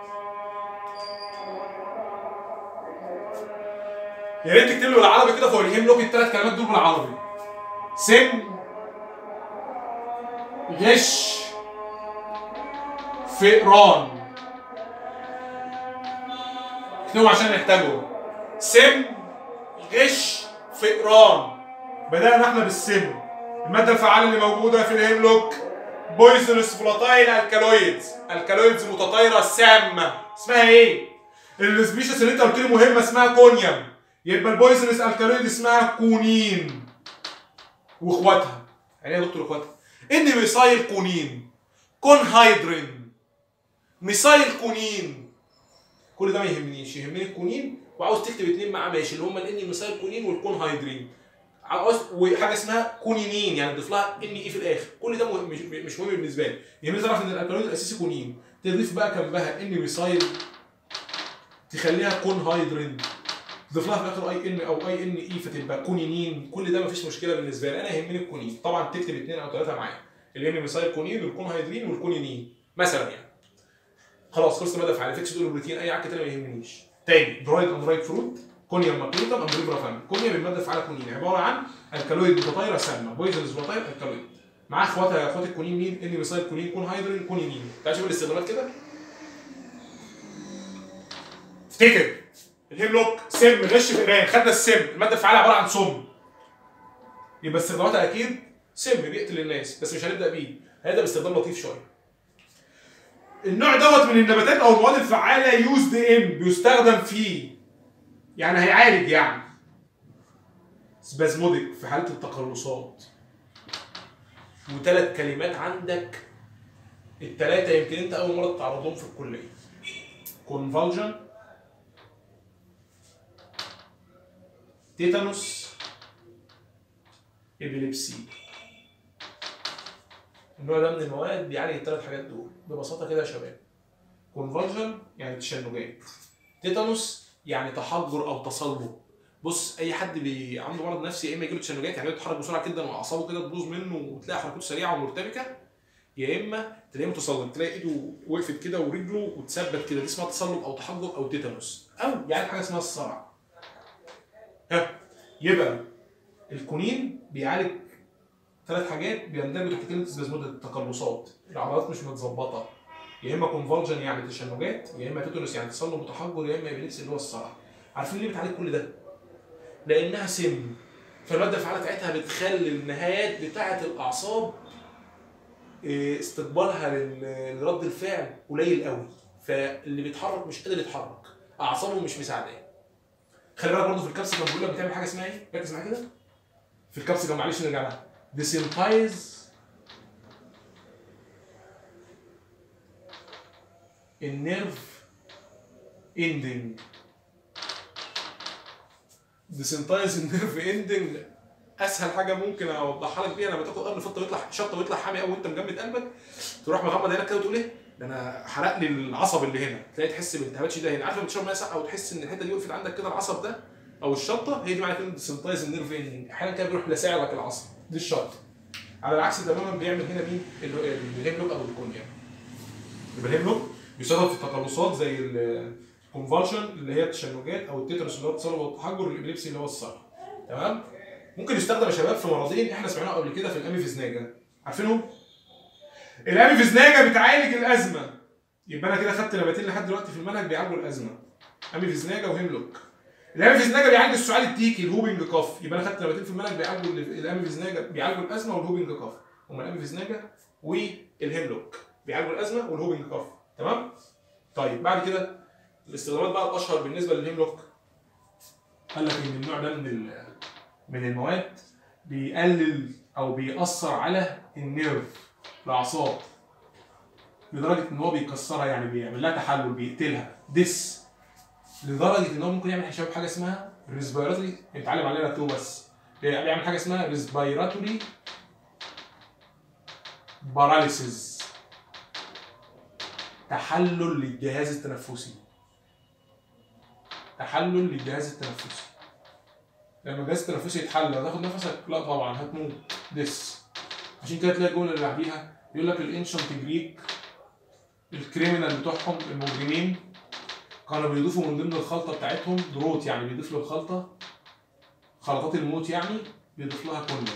يا ريت تكتب لي بالعربي كده فوق الهيم لوك الثلاث كلمات دول بالعربي سم غش فئران اكتبوا عشان نحتاجهم سم غش فئران بدأنا احنا بالسم المادة الفعالة اللي موجودة في الهيملوك بويزنس فولاتايل الكالويدز الكالويدز متطايرة سامة اسمها ايه؟ السبيشيس اللي انت قلت لي مهمة اسمها كونيوم يبقى البويزنس الكالويد اسمها كونين واخواتها يعني ايه يا دكتور اخواتها؟ ان ميثايل كونين كونهايدرين ميثايل كونين كل ده ما يهمنيش يهمني الكونين وعاوز تكتب اتنين معاه ماشي اللي هم الان ميثايل كونين والكونهايدرين عاوز وحاجه اسمها كونينين يعني تضيف لها ان اي في الاخر كل ده مهم مش, مش مهم بالنسبه لي يهمني تعرف ان الالكالويد الاساسي كونين تضيف بقى جنبها ان ميثايل تخليها كونهايدرين تضيف لها في الاخر اي ان او اي ان اي فتبقى كونينين كل ده مفيش مشكله بالنسبه لي انا يهمني الكونين طبعا تكتب اثنين او ثلاثه معايا الان ميثايل كونين والكونهايدرين والكونينين مثلا يعني خلاص خلصت مدى فعال فيكس دول بروتين اي عك تاني ما يهمنيش تاني درايد اندرايد فروت كونيوم ماكروتم امبريبرا فام كونيوم الماده الفعاله كونين عباره عن الكالويد متطايره سامه بويزنز متطاير الكالويد معاه اخواتها اخوات الكونين مين ان ميثايل كونين كونهايدرين كونينين تعال شوف الاستخدامات كده افتكر الهيملوك سم غش فئران خدنا السم الماده الفعاله عباره عن سم يبقى استخداماتها اكيد سم بيقتل الناس بس مش هنبدا بيه هنبدا باستخدام لطيف شويه النوع دوت من النباتات او المواد الفعاله يوزد ان بيستخدم فيه يعني هيعالج يعني سبازموديك في حاله التقلصات وثلاث كلمات عندك الثلاثه يمكن انت اول مره تتعرض لهم في الكليه كونفالجن تيتانوس ابيليبسي النوع ده من المواد بيعالج الثلاث حاجات دول ببساطه كده يا شباب كونفالجن يعني تشنجات تيتانوس يعني تحجر او تصلب بص اي حد بي عنده مرض نفسي يا اما يجيله تشنجات يعني بيتحرك بسرعه جدا واعصابه كده تبوظ منه وتلاقي حركته سريعه ومرتبكه يا اما تلاقيه متصلب تلاقي ايده وقفت كده ورجله وتثبت كده دي اسمها تصلب او تحجر او تيتانوس او يعني حاجه اسمها الصرع ها يبقى الكونين بيعالج ثلاث حاجات بيندرجوا تحت كلمه سبازمود التقلصات العضلات مش متظبطه يا اما كونفالجن يعني تشنجات يا اما تيتانوس يعني تصلب وتحجر يا اما ابيليبسي اللي هو الصرع عارفين ليه بتعالج كل ده؟ لانها سم فالماده الفعاله بتاعتها بتخلي النهايات بتاعه الاعصاب إيه، استقبالها لل- لرد الفعل قليل قوي فاللي بيتحرك مش قادر يتحرك اعصابه مش مساعداه خلي بالك برضه في الكبسه كان بيقول لك بتعمل حاجه اسمها ايه؟ ركز معايا كده في الكبسه كان معلش نرجع لها ديسيمبايز النيرف اندنج ديسنتايز النيرف اندنج اسهل حاجه ممكن اوضحها لك بيها لما تاخد قرن فضه ويطلع شطه ويطلع حامي قوي وانت مجمد قلبك تروح مغمض عينك كده وتقول ايه؟ ده انا حرق لي العصب اللي هنا تلاقي تحس بالالتهابات شديده هنا عارف لما تشرب ميه ساقعه وتحس ان الحته دي وقفت عندك كده العصب ده او الشطه هي دي معنى كلمه ديسنتايز النيرف اندنج احيانا كده بيروح لاسع لك العصب دي الشطه على العكس تماما بيعمل هنا مين؟ ال- الهيملوك او الكونيا يبقى الهيملوك بيستخدم في التقلصات زي الكونفالشن اللي هي التشنجات او التيتانوس اللي هو التصلب والتحجر الابليبسي اللي هو الصرع تمام ممكن يستخدم يا شباب في مرضين احنا سمعناهم قبل كده في الاميفيزناجا عارفينهم الاميفيزناجا بتعالج الازمه يبقى انا كده خدت نباتين لحد دلوقتي في المنهج بيعالجوا الازمه اميفيزناجا وهيملوك الاميفيزناجا بيعالج السعال التيكي الهوبنج كاف يبقى انا خدت نباتين في المنهج بيعالجوا ال- الاميفيزناجا بيعالجوا الازمه والهوبنج كاف هما الاميفيزناجا والهيملوك بيعالجوا الازمه والهوبنج كاف تمام طيب بعد كده الاستخدامات بقى الاشهر بالنسبه للهيملوك قال لك ان النوع ده من ال- من المواد بيقلل او بيأثر على النيرف الاعصاب لدرجه ان هو بيكسرها يعني بيعمل لها تحلل بيقتلها ديس لدرجه ان هو ممكن يعمل حساب حاجه اسمها ريسبيراتوري اتعلم عليها تو بس بيعمل حاجه اسمها ريسبيراتوري باراليسيس تحلل للجهاز التنفسي تحلل للجهاز التنفسي لما الجهاز التنفسي يتحلل هتاخد نفسك لا طبعا هتموت دس عشان كده تلاقي الجمله اللي بعديها يقول لك الانشنت جريك الكريمنال بتوعهم المجرمين كانوا بيضيفوا من ضمن الخلطه بتاعتهم دروت يعني بيضيف للخلطه خلطات الموت يعني بيضيف لها كونيا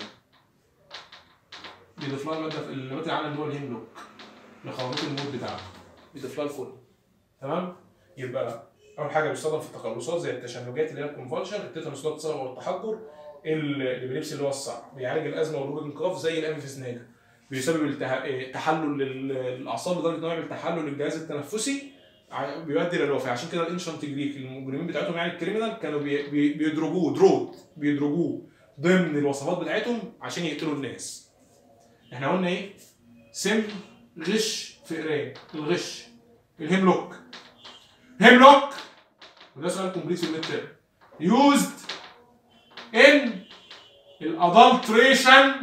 بيضيف لها الماده النبات العالم اللي هو الهيملوك لخلطات الموت بتاعته بيضيف لها الكونيا تمام يبقى اول حاجه بيستخدم في التقلصات زي التشنجات اللي هي الكونفالشن التيتانوس اللي هو التصرف والتحجر الابيليبسي اللي هو الصعب بيعالج الازمه والروبنكراف زي الامفيزناجا بيسبب التح... إيه، تحلل لل- للاعصاب لدرجه انه يعمل تحلل للجهاز التنفسي ع- بيؤدي للوفاه عشان كده الانشنت جريك المجرمين بتاعتهم يعني الكريمنال كانوا بي... بي... بيدرجوه دروت بيدرجوه ضمن الوصفات بتاعتهم عشان يقتلوا الناس احنا قلنا ايه سم غش فئران الغش الهيملوك هيملوك وده سؤال كومبليت في الميد تيرم يوزد ان الادلتريشن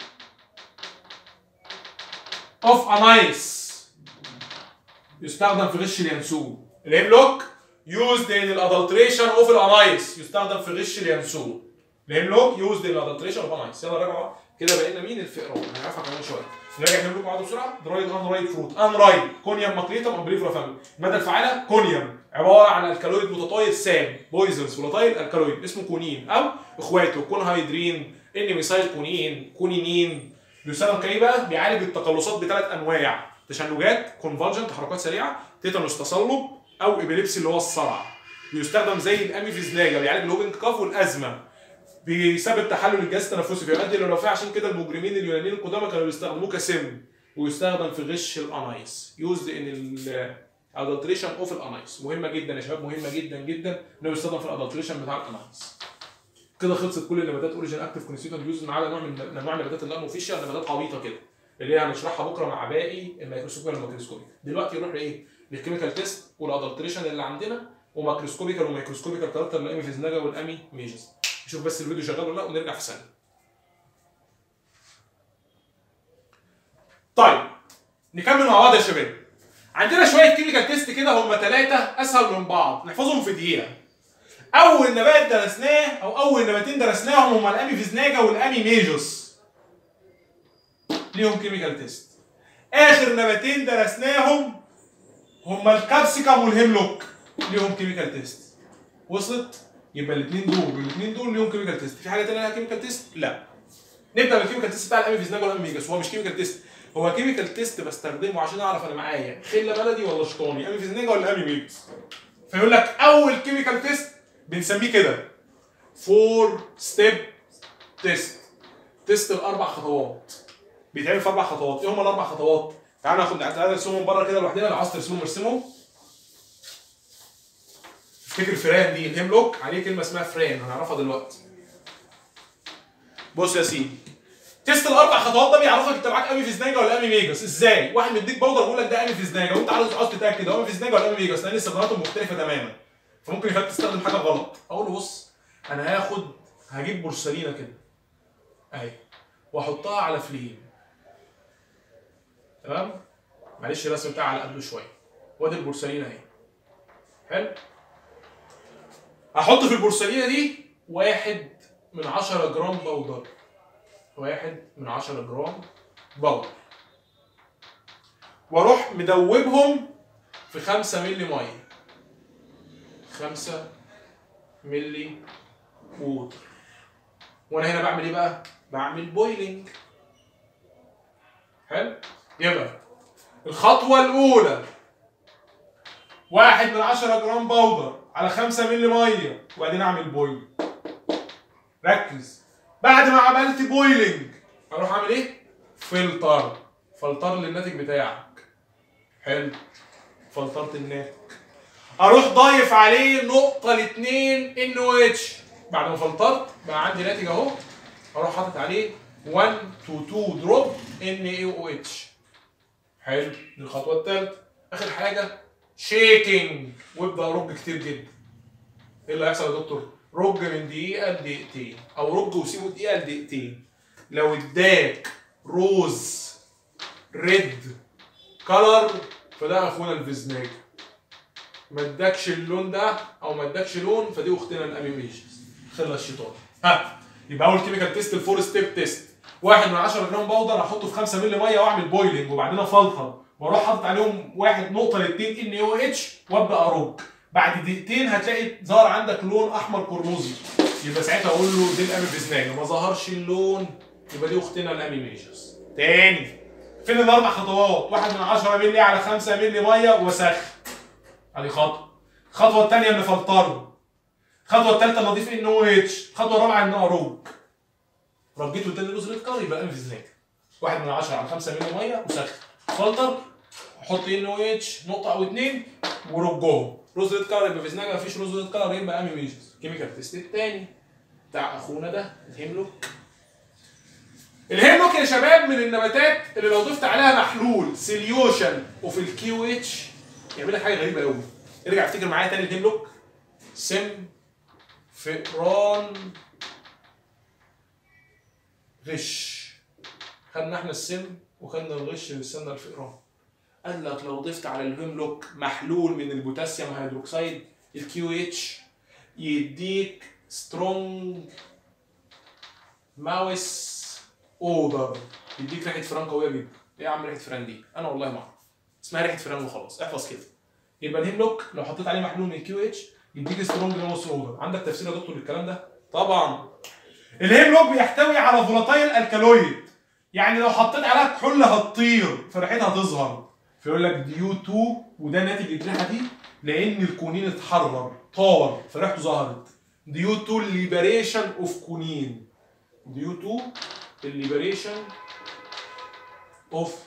اوف انايس يستخدم في غش اليانسون الهيملوك يوزد ان الادلتريشن اوف الانايس يستخدم في غش اليانسون الهيملوك يوزد ان الادلتريشن اوف انايس يلا راجع بقى. كده بقينا مين الفئران هنعرفها كمان شويه نراجع الهيملوك بعده بسرعه درايد ان رايد فروت ان رايد كونيوم ماكريتم امبريفرا فاميلي الماده الفعاله كونيوم عباره عن الكالويد متطاير سام بويزنز فولاتايل الكالويد اسمه كونين او اخواته كونهيدرين ان ميثايل كونين كونينين بيستخدم كايه بقى بيعالج التقلصات بثلاث انواع تشنجات كونفالجنت حركات سريعه تيتانوس تصلب او ابيليبسي اللي هو الصرع بيستخدم زي الاميفيزلاجا بيعالج الاوبن كاف والازمه بيسبب تحلل الجهاز التنفسي فيؤدي للرفاه عشان كده المجرمين اليونانيين القدامى كانوا بيستخدموه كسم ويستخدم في غش الانايس يوزد ان الادلتريشن اوف الانايس مهمه جدا يا شباب مهمه جدا جدا انه يستخدم في الادلتريشن بتاع الانايس كده خلصت كل النباتات اوريجين اكتف كونستيتوينت يوز ما عدا نوع من من انواع النباتات اللي انا اوفيشال نباتات عبيطه كده اللي هي هنشرحها بكره مع باقي الميكروسكوبيكال والميكروسكوبيك دلوقتي نروح لايه؟ للكيميكال تيست والادلتريشن اللي عندنا وماكروسكوبيكال وميكروسكوبيكال كاركتر الامي فيزناجا والامي ميجز نشوف بس الفيديو شغال ولا لا ونرجع في ثانيه طيب نكمل مع بعض يا شباب عندنا شويه كيميكال تيست كده هم ثلاثه اسهل من بعض نحفظهم في دقيقه اول نبات درسناه او اول نباتين درسناهم هم الامي فيزناجا والامي ميجوس ليهم كيميكال تيست اخر نباتين درسناهم هم الكابسيكم والهيملوك ليهم كيميكال تيست وصلت يبقى الاثنين دول والاثنين دول ليهم كيميكال تيست في حاجه ثانيه لها كيميكال تيست لا نبدا بالكيميكال تيست بتاع الامي فيزناجا والامي ميجوس هو مش كيميكال تيست هو كيميكال تيست بستخدمه عشان اعرف انا معايا خله بلدي ولا شطاني امي فيزناجا ولا امي ميجوس فيقول لك اول كيميكال تيست بنسميه كده فور ستيب تيست تيست الاربع خطوات بيتعمل في اربع خطوات ايه هم الاربع خطوات تعالوا ناخد تعالى نرسمهم من بره كده لوحدنا لو عايز ترسمهم ارسمهم افتكر فران دي الهيملوك عليه كلمه اسمها فران هنعرفها دلوقتي بص يا سيدي تيست الاربع خطوات ده بيعرفك انت معاك امي فيزناجا ولا امي ميجاس ازاي واحد مديك باودر بيقول لك ده امي فيزناجا وانت عاوز عاوز تتاكد هو امي فيزناجا ولا امي ميجاس لان استخداماتهم مختلفه تماما فممكن يخليك تستخدم حاجه غلط اقول له بص انا هاخد هجيب بورسلينه كده اهي واحطها على فليم تمام معلش الرسم بتاعي على قده شويه وادي البورسلينه اهي حلو هحط في البورسلينه دي واحد من عشرة جرام بودر واحد من عشرة جرام بودر واروح مدوبهم في خمسة ملي ميه خمسة ملي ووتر وانا هنا بعمل ايه بقى؟ بعمل بويلنج حلو؟ يبقى الخطوة الأولى واحد من عشرة جرام بودر على خمسة ملي مية وبعدين أعمل بويل ركز بعد ما عملت بويلنج أروح أعمل إيه؟ فلتر فلتر للناتج بتاعك حلو فلترت الناتج اروح ضايف عليه نقطه لاتنين ان او اتش بعد ما فلترت بقى عندي ناتج اهو اروح حاطط عليه 1 تو 2 دروب ان اي او اتش حلو دي الخطوه الثالثه اخر حاجه شيكينج وابدا ارج كتير جدا ايه اللي هيحصل يا دكتور؟ رج من دقيقه لدقيقتين او رج وسيبه دقيقه لدقيقتين لو اداك روز ريد كلر فده اخونا الفيزناج ما ادكش اللون ده او ما ادكش لون فدي اختنا الاميميشنز خلى الشيطان ها يبقى اول كيميكال تيست الفور ستيب تيست واحد من 10 جرام باودر احطه في 5 مللي ميه واعمل بويلنج وبعدين افلتر واروح حاطط عليهم واحد نقطه لاتنين ان او اتش وابدا ارج بعد دقيقتين هتلاقي ظهر عندك لون احمر قرمزي يبقى ساعتها اقول له دي الامي بسناجه ما ظهرش اللون يبقى دي اختنا الامي ميجرز تاني فين الاربع خطوات واحد من 10 مللي على 5 مللي ميه وسخن ادي خطوه الخطوه الثانيه ان فلتره الخطوه الثالثه ان اضيف ان او اتش الخطوه الرابعه ان اروج رجيت واداني لوز ريد كار يبقى امي بسناجه واحد من 10 على 5 مللي ميه وسخن فلتر حط ان او اتش نقطه او اتنين ورجهم روز ريد كلر يبقى فيزناجا مفيش روز ريد كلر يبقى امي ميجز كيميكال تيست التاني بتاع اخونا ده الهيملوك الهيملوك يا شباب من النباتات اللي لو ضفت عليها محلول سيليوشن وفي الكيو اتش يعمل لك حاجه غريبه قوي ارجع افتكر معايا تاني الهيملوك سم فئران غش خدنا احنا السم وخدنا الغش لسنا الفئران قال لك لو ضفت على الهيملوك محلول من البوتاسيوم هيدروكسيد الكيو اتش يديك سترونج ماوس اودر يديك ريحه فران قويه جدا ايه يا عم ريحه فران دي انا والله ما اعرف اسمها ريحه فران وخلاص احفظ كده يبقى الهيملوك لو حطيت عليه محلول من الكيو اتش يديك سترونج ماوس اودر عندك تفسير يا دكتور للكلام ده طبعا الهيملوك بيحتوي على فولاتايل الكالويد يعني لو حطيت عليها كحول هتطير فريحتها هتظهر فيقول لك ديو 2 وده ناتج الريحه دي لان الكونين اتحرر طار فريحته ظهرت ديو 2 ليبريشن اوف كونين ديو 2 الليبريشن اوف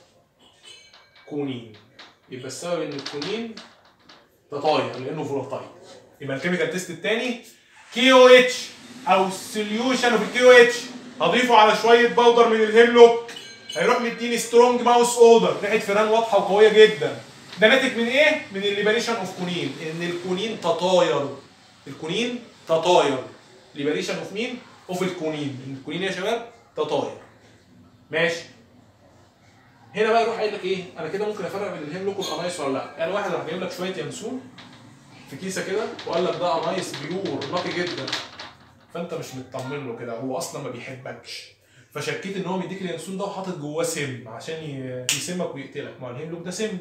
كونين يبقى السبب ان الكونين تطاير لانه فولاتايل يبقى الكيميكال تيست الثاني كي او اتش او السوليوشن اوف الكي او اتش هضيفه على شويه باودر من الهيملوك هيروح مديني سترونج ماوس اودر ريحه فيران واضحه وقويه جدا ده ناتج من ايه؟ من الليبريشن اوف كونين ان الكونين تطاير الكونين تطاير ليبريشن اوف مين؟ اوف الكونين ان الكونين يا شباب تطاير ماشي هنا بقى يروح قايل لك ايه؟ انا كده ممكن افرق بين الهيملوك والانايس ولا لا؟ يعني واحد راح جايب لك شويه ينسون في كيسه كده وقال لك ده انايس بيور نقي جدا فانت مش مطمن له كده هو اصلا ما بيحبكش فشكيت ان هو مديك اليانسون ده وحاطط جواه سم عشان ي- يسمك ويقتلك ما هو الهيملوك ده سم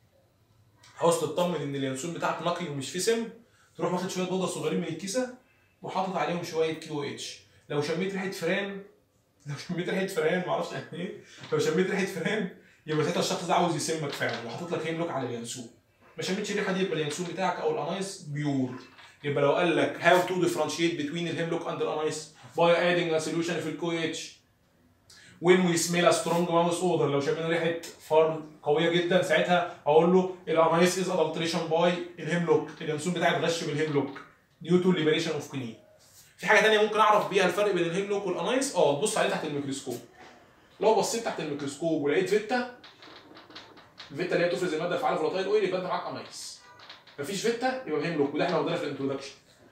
عاوز تطمن ان اليانسون بتاعك نقي ومش فيه سم تروح واخد شويه بودره صغيرين من الكيسه وحاطط عليهم شويه كيو اتش لو شميت ريحه فران لو شميت ريحه فران معرفش يعني ايه لو شميت ريحه فران يبقى ساعتها الشخص ده عاوز يسمك فعلا وحاطط لك هيملوك على اليانسون ما شميتش الريحه دي يبقى اليانسون بتاعك او الانايس بيور يبقى لو قال لك how to differentiate between الهيملوك and الانايس by adding a solution في الكو اتش when we smell a strong mouse odor لو شمينا ريحه فار قويه جدا ساعتها اقول له الانايس از adulteration by الهيملوك اليانسون بتاعي اتغش بالهيملوك due to liberation of quinine في حاجه تانية ممكن اعرف بيها الفرق بين الهيملوك والانايس اه تبص عليه تحت الميكروسكوب لو بصيت تحت الميكروسكوب ولقيت فيتا الفيتا اللي هي بتفرز الماده الفعاله فولاتايل اويل يبقى انت معاك انايس مفيش فيتا يبقى هيملوك وده احنا واخدينها في الانترودكشن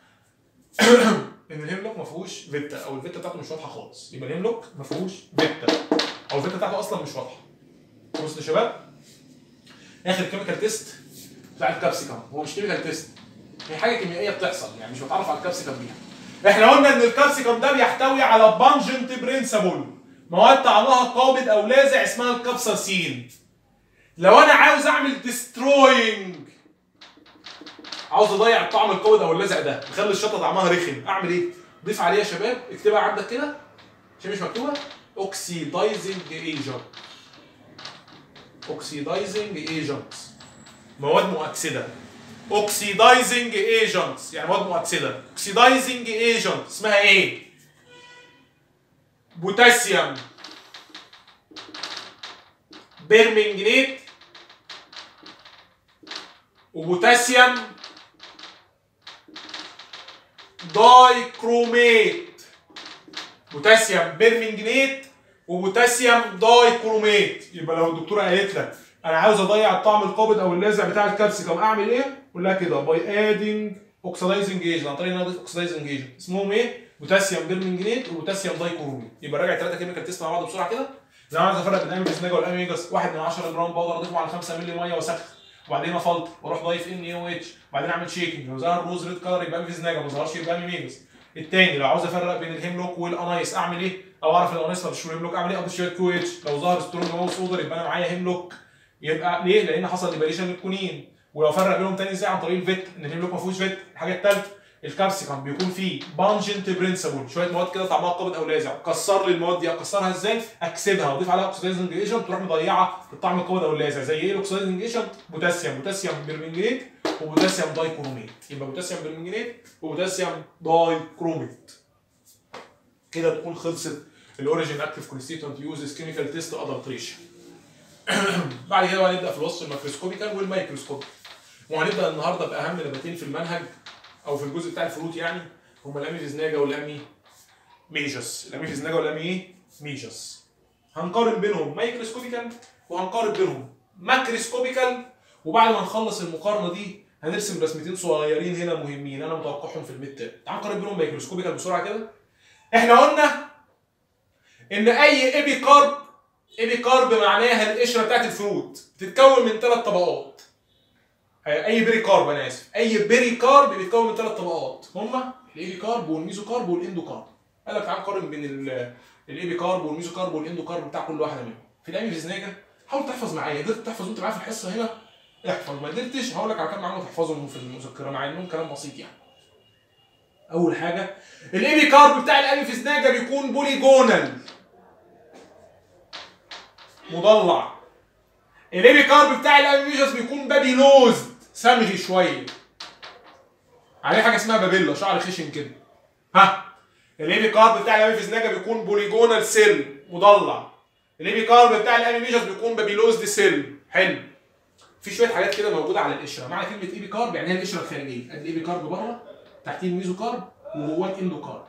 ان الهيملوك ما فيهوش فيتا او الفيتا بتاعته مش واضحه خالص يبقى الهيملوك ما فيهوش فيتا او الفيتا بتاعته اصلا مش واضحه بص يا شباب اخر كيميكال تيست بتاع الكابسيكم هو مش كيميكال تيست هي حاجه كيميائيه بتحصل يعني مش بتعرف على الكابسيكم بيها احنا قلنا ان الكابسيكم ده بيحتوي على بانجنت برنسبل مواد طعمها قابض او لاذع اسمها الكابساسين لو انا عاوز اعمل ديستروينج عاوز اضيع الطعم القابض او اللاذع ده مخلي الشطه طعمها رخم اعمل ايه ضيف عليه يا شباب اكتبها عندك كده عشان مش مكتوبه اوكسيدايزنج ايجنت اوكسيدايزنج ايجنت مواد مؤكسده اوكسيدايزنج ايجنتس يعني مواد مؤكسده اوكسيدايزنج ايجنت اسمها ايه بوتاسيوم بيرمنجنيت وبوتاسيوم دايكروميت بوتاسيوم بيرمنجنيت وبوتاسيوم دايكروميت يبقى لو الدكتوره قالت لك انا عاوز اضيع الطعم القابض او اللاذع بتاع الكابسيكم اعمل ايه؟ قول لها كده باي ادنج اوكسيدايزنج ايجنت عن طريق ان انا اضيف اوكسيدايزنج ايجنت اسمهم ايه؟ بوتاسيوم بيرمنجنيت وبوتاسيوم دايكروميت يبقى راجع ثلاثه كيميكال تيست مع بعض بسرعه كده لو انا عايز افرق بين الاميجاس نيجا والاميجاس 1 من 10 جرام باودر اضيفه على 5 مللي ميه واسخن وبعدين افلت واروح ضايف ان اي او اتش وبعدين اعمل شيكنج لو ظهر روز ريد كلر يبقى اميجاس نيجا ما ظهرش يبقى اميجاس التاني لو عاوز افرق بين الهيملوك والانايس اعمل ايه؟ او اعرف الانايس ما ضيفش الهيملوك اعمل ايه؟ اضيف شويه كيو اتش لو ظهر سترونج ماوس اوردر يبقى انا معايا هيملوك يبقى ليه؟ لان حصل ليبريشن للكونين ولو افرق بينهم تاني ازاي عن طريق الفيت ان الهيملوك ما فيهوش فيت الحاجه الثالثه الكابسيكم بيكون فيه بانجنت برنسبل شويه مواد كده طعمها قابض او لاذع كسر لي المواد دي اكسرها ازاي اكسبها واضيف عليها اوكسيدايزنج ايجنت تروح مضيعه الطعم القابض او اللاذع زي ايه الاوكسيدايزنج ايجنت بوتاسيوم بوتاسيوم برمنجانيت وبوتاسيوم دايكروميت يبقى بوتاسيوم برمنجانيت وبوتاسيوم دايكروميت كده تكون خلصت الاوريجين اكتيف كونستيتوينت يوزز كيميكال تيست ادلتريشن بعد كده بقى نبدا في الوصف الميكروسكوبيكال والميكروسكوب وهنبدا النهارده باهم نباتين في المنهج او في الجزء بتاع الفروت يعني هما الامي فيزناجا والامي ميجس الامي فيزناجا والامي ايه ميجس هنقارن بينهم مايكروسكوبيكال وهنقارن بينهم ماكروسكوبيكال وبعد ما نخلص المقارنه دي هنرسم رسمتين صغيرين هنا مهمين انا متوقعهم في الميد تيرم تعال نقارن بينهم مايكروسكوبيكال بسرعه كده احنا قلنا ان اي ايبي كارب ايبي كارب معناها القشره بتاعت الفروت بتتكون من ثلاث طبقات اي بيري كارب انا اسف اي بيري كارب بيتكون من ثلاث طبقات هما الايبي كارب والميزو كارب والاندو كارب قال لك تعال نقارن بين الايبي كارب والميزو كارب والاندو كارب بتاع كل واحده منهم في الامي فيزناجا حاول تحفظ معايا قدرت تحفظ وانت معايا في الحصه هنا احفظ ما قدرتش هقول لك على كام معلومه تحفظهم في المذكره مع انهم كلام بسيط يعني اول حاجه الايبي كارب بتاع الامي فيزناجا بيكون بوليجونال مضلع الايبي كارب بتاع الاميجاس بيكون بابيلوز سمغي شويه عليه حاجه اسمها بابيلا شعر خشن كده ها الايبي كارب بتاع الاميفيزناجا بيكون بوليجونال سيل مضلع الايبي كارب بتاع الاميجاس بيكون بابيلوز دي سيل حلو في شويه حاجات كده موجوده على القشره معنى كلمه ايبي كارب يعني هي القشره الخارجيه ادي الايبي كارب بره تحتيه الميزو كارب وجواه الاندو كارب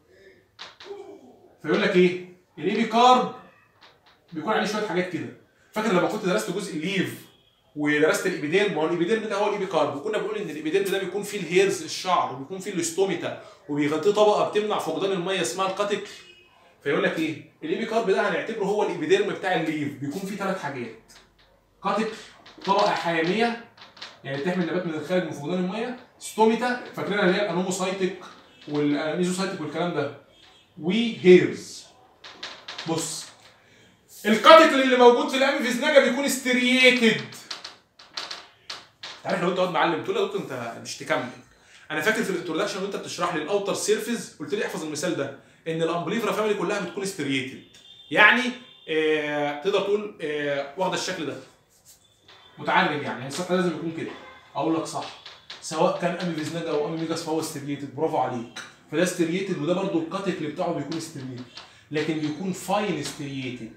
فيقول لك ايه الايبي كارب بيكون عليه شويه حاجات كده فاكر لما كنت درست جزء الليف ودرست الابيديرم ما هو الابيديرم ده هو الايبي كارب وكنا بنقول ان الابيديرم ده بيكون فيه الهيرز الشعر وبيكون فيه الاستوميتا وبيغطيه طبقه بتمنع فقدان الميه اسمها القاتك فيقول لك ايه الايبي كارب ده هنعتبره هو الابيديرم بتاع الليف بيكون فيه ثلاث حاجات قاتك طبقه حاميه يعني تحمي النبات من الخارج من فقدان الميه ستوميتا فاكرينها اللي هي الانوموسايتك والميزوسايتك والكلام ده وهيرز بص الكاتيكل اللي موجود في الامي فيزناجا بيكون سترييتد عارف لو انت قاعد معلم تقول يا دكتور انت مش تكمل انا فاكر في الانترودكشن وانت بتشرح لي الاوتر سيرفيس قلت لي احفظ المثال ده ان الامبليفرا فاميلي كلها بتكون سترييتد يعني آه تقدر تقول آه واخده الشكل ده متعلم يعني السطح لازم يكون كده اقول لك صح سواء كان امي فيزناجا او امي ميجاس فهو سترييتد برافو عليك فده سترييتد وده برضو الكاتيكل بتاعه بيكون سترييتد لكن بيكون فاين سترييتد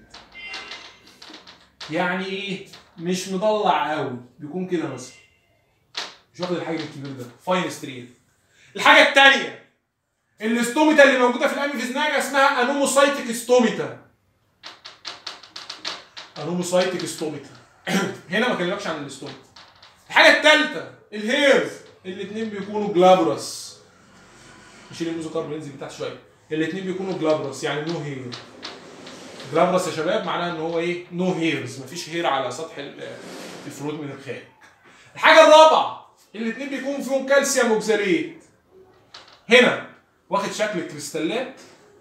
يعني ايه مش مضلع قوي بيكون كده مثلا مش واخد الحجم الكبير ده فاين ستريت الحاجه الثانيه الاستوميتا اللي موجوده في الامي فيزناجا اسمها انوموسايتك ستوميتا انوموسايتك ستوميتا هنا ما كلمكش عن الاستوميتا الحاجه الثالثه الهيرز الاثنين بيكونوا جلابرس نشيل الميزوكارب ننزل بتاعت شويه الاثنين بيكونوا جلابرس يعني نو هير جلابرس يا شباب معناها ان هو ايه نو هيرز مفيش هير على سطح الفروت من الخارج الحاجه الرابعه الاثنين بيكون فيهم كالسيوم اوكساليت هنا واخد شكل الكريستالات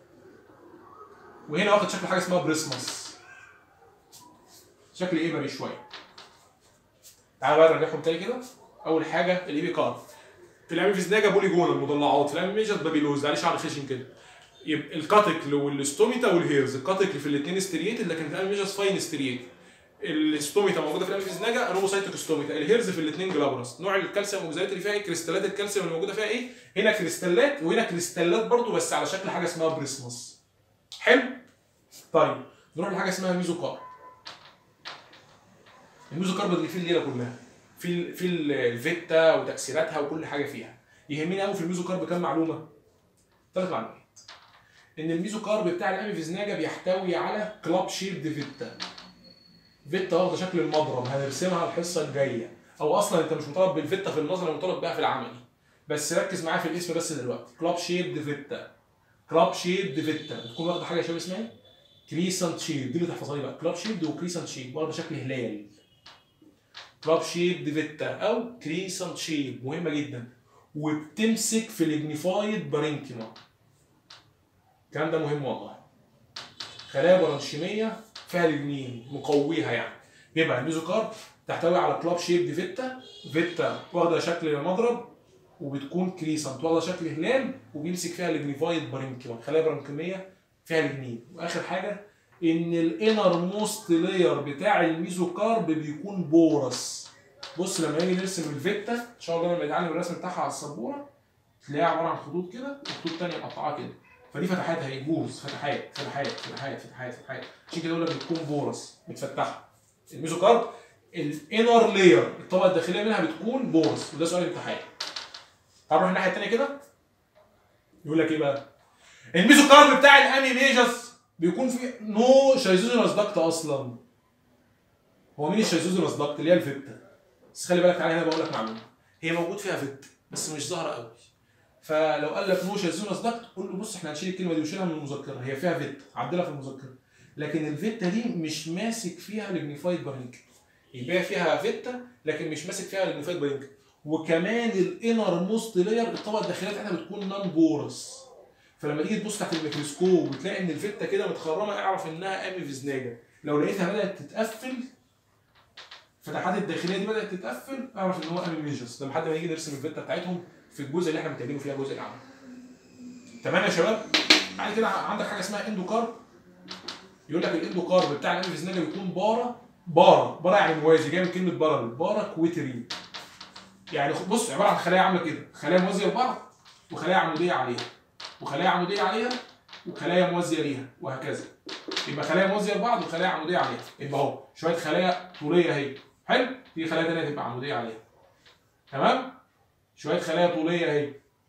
وهنا واخد شكل حاجه اسمها بريسمس شكل ايبري شويه تعالى بقى نرجعهم تاني كده اول حاجه الايبي كارب في الامي فيزناجا بوليجون المضلعات في الامي ميجر بابيلوز عليه شعر خشن كده يبقى الكاتيكل والاستوميتا والهيرز الكاتيكل في الاثنين سترييتد لكن في الامي ميجر فاين سترييتد الاستوميتا موجوده في الامي فيزناجا انوموسايتك استوميتا الهيرز في الاثنين جلابرس نوع الكالسيوم اوكساليت اللي فيها ايه كريستالات الكالسيوم اللي موجوده فيها ايه هنا كريستالات وهنا كريستالات برضو بس على شكل حاجه اسمها بريسمس حلو طيب نروح لحاجه اسمها ميزوكار الميزوكارب اللي فيه الليله كلها في في الفيتا وتاثيراتها وكل حاجه فيها يهمني قوي في الميزوكارب كام معلومه ثلاث معلومات ان الميزوكارب بتاع الامي فيزناجا بيحتوي على كلاب شيبد فيتا فيتا واخده شكل المضرب هنرسمها الحصه الجايه او اصلا انت مش مطالب بالفيتا في النظر مطالب بيها في العملي بس ركز معايا في الاسم بس دلوقتي كلاب شيبد فيتا كلاب شيبد فيتا بتكون واخده حاجه يا شباب اسمها كريسنت شيب دي اللي تحفظها لي بقى كلاب شيبد وكريسنت شيب واخده شكل هلال كلاب شيبد فيتا او كريسنت شيب مهمه جدا وبتمسك في الجنيفايد بارينكيما الكلام ده مهم والله خلايا برانشيميه فيها الجنين مقويها يعني يبقى الميزوكارب تحتوي على كلاب شيب فيتا فيتا واخده شكل مضرب وبتكون كريسنت واخده شكل هلال وبيمسك فيها الجنيفايد بارينكيما خلايا برانكيميه فيها الجنين واخر حاجه ان الانر موست لاير بتاع الميزوكارب بيكون بورس بص لما نيجي نرسم الفيتا ان شاء الله لما نتعلم الرسم بتاعها على السبوره تلاقيها عباره عن خطوط كده وخطوط تانية مقطعه كده فدي فتحات اهي بورس فتحات فتحات فتحات فتحات فتحات عشان كده يقول لك بتكون بورس متفتحه الميزوكارب الانر لاير الطبقه الداخليه منها بتكون بورس وده سؤال الامتحان تعال نروح الناحيه الثانيه كده يقول لك ايه بقى الميزوكارب بتاع الامي ميجس بيكون فيه نو شيزوزينوس داكت اصلا هو مين الشيزوزينوس داكت اللي هي الفيتا بس خلي بالك تعالى هنا بقول لك معلومه هي موجود فيها فيتا بس مش ظاهره قوي فلو قال لك نو شيزوزينوس داكت قول له بص احنا هنشيل الكلمه دي وشيلها من المذكره هي فيها فيتا عدلها في المذكره لكن الفيتا دي مش ماسك فيها الجنيفايد بارينكل يبقى فيها فيتا لكن مش ماسك فيها الجنيفايد بارينكل وكمان الانر موست لاير الطبقه الداخليه بتاعتها بتكون نون بورس فلما تيجي تبص تحت الميكروسكوب وتلاقي ان الفته كده متخرمه اعرف انها امي فيزناجا لو لقيتها بدات تتقفل الفتحات الداخليه دي بدات تتقفل اعرف ان هو امي ميجس لما حد ما يجي نرسم الفته بتاعتهم في الجزء اللي احنا متكلمين فيها الجزء العام تمام يا شباب بعد كده عندك حاجه اسمها اندوكارب يقول لك الاندوكارب بتاع الامي فيزناجا بيكون بارا بارا بارا يعني موازي جاي من كلمه بارا بارا كويتري يعني بص عباره عن خلايا عامله كده خلايا موازيه لبعض وخلايا عموديه عليها وخلايا عموديه عليها وخلايا موازيه ليها وهكذا يبقى خلايا موازيه لبعض وخلايا عموديه عليها يبقى اهو شويه خلايا طوليه اهي حلو في خلايا ثانيه تبقى عموديه عليها تمام شويه خلايا طوليه اهي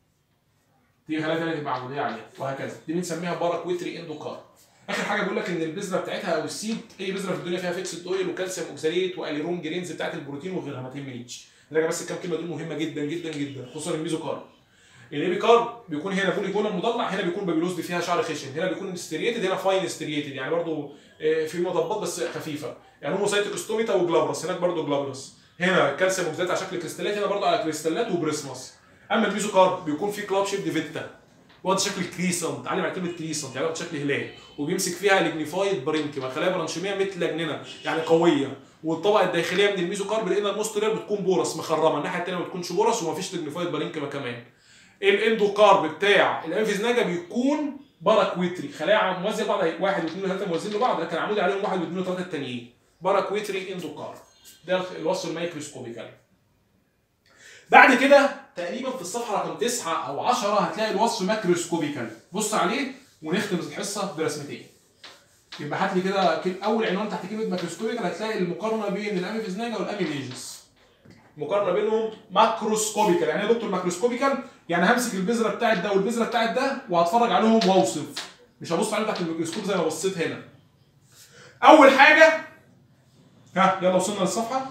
في خلايا ثانيه تبقى عموديه عليها وهكذا دي بنسميها باراكويتري اندوكار اخر حاجه بيقول لك ان البذره بتاعتها او السيد اي بذره في الدنيا فيها فيكسد اويل وكالسيوم اوكساليت واليرون جرينز بتاعت البروتين وغيرها ما تهمنيش لكن بس الكام كلمه دول مهمه جدا جدا جدا خصوصا الميزوكارب الايبي كارب بيكون هنا بولي جونا مضلع هنا بيكون بابيلوز فيها شعر خشن هنا بيكون استريتد هنا فاين استريتد يعني برضو في مضبات بس خفيفه يعني هوموسايتك استوميتا وجلابرس هناك برضو جلابرس هنا كالسيوم اوكسالات على شكل كريستالات هنا برضو على كريستالات وبريسماس اما الميزوكارب بيكون فيه كلاب شيب فيتا واخد شكل كريسنت علم على كلمه كريسنت يعني واخد شكل هلال وبيمسك فيها الجنيفايد برينكيما خلايا برانشيميه مثل لجننه يعني قويه والطبقه الداخليه من الميزوكارب الانر موستولير بتكون بورس مخرمه الناحيه الثانيه ما بتكونش بورس ومفيش لجنيفايد برينكيما كمان الاندوكارب بتاع الانفيزناجا بيكون باراكويتري خلايا موازيه لبعض واحد واثنين وثلاثه موازيين لبعض لكن عمودي عليهم واحد واثنين وثلاثه التانيين باراكويتري اندوكارب ده الوصف الميكروسكوبيكال بعد كده تقريبا في الصفحه رقم 9 او 10 هتلاقي الوصف ماكروسكوبيكال بص عليه ونختم الحصه برسمتين يبقى هات لي كده اول عنوان تحت كلمه ماكروسكوبيكال هتلاقي المقارنه بين الاميفيزناجا والاميليجيس مقارنه بينهم ماكروسكوبيكال يعني ايه يا دكتور ماكروسكوبيكال يعني همسك البذره بتاعت ده والبذره بتاعت ده وهتفرج عليهم واوصف مش هبص عليهم تحت الميكروسكوب زي ما بصيت هنا اول حاجه ها يلا وصلنا للصفحه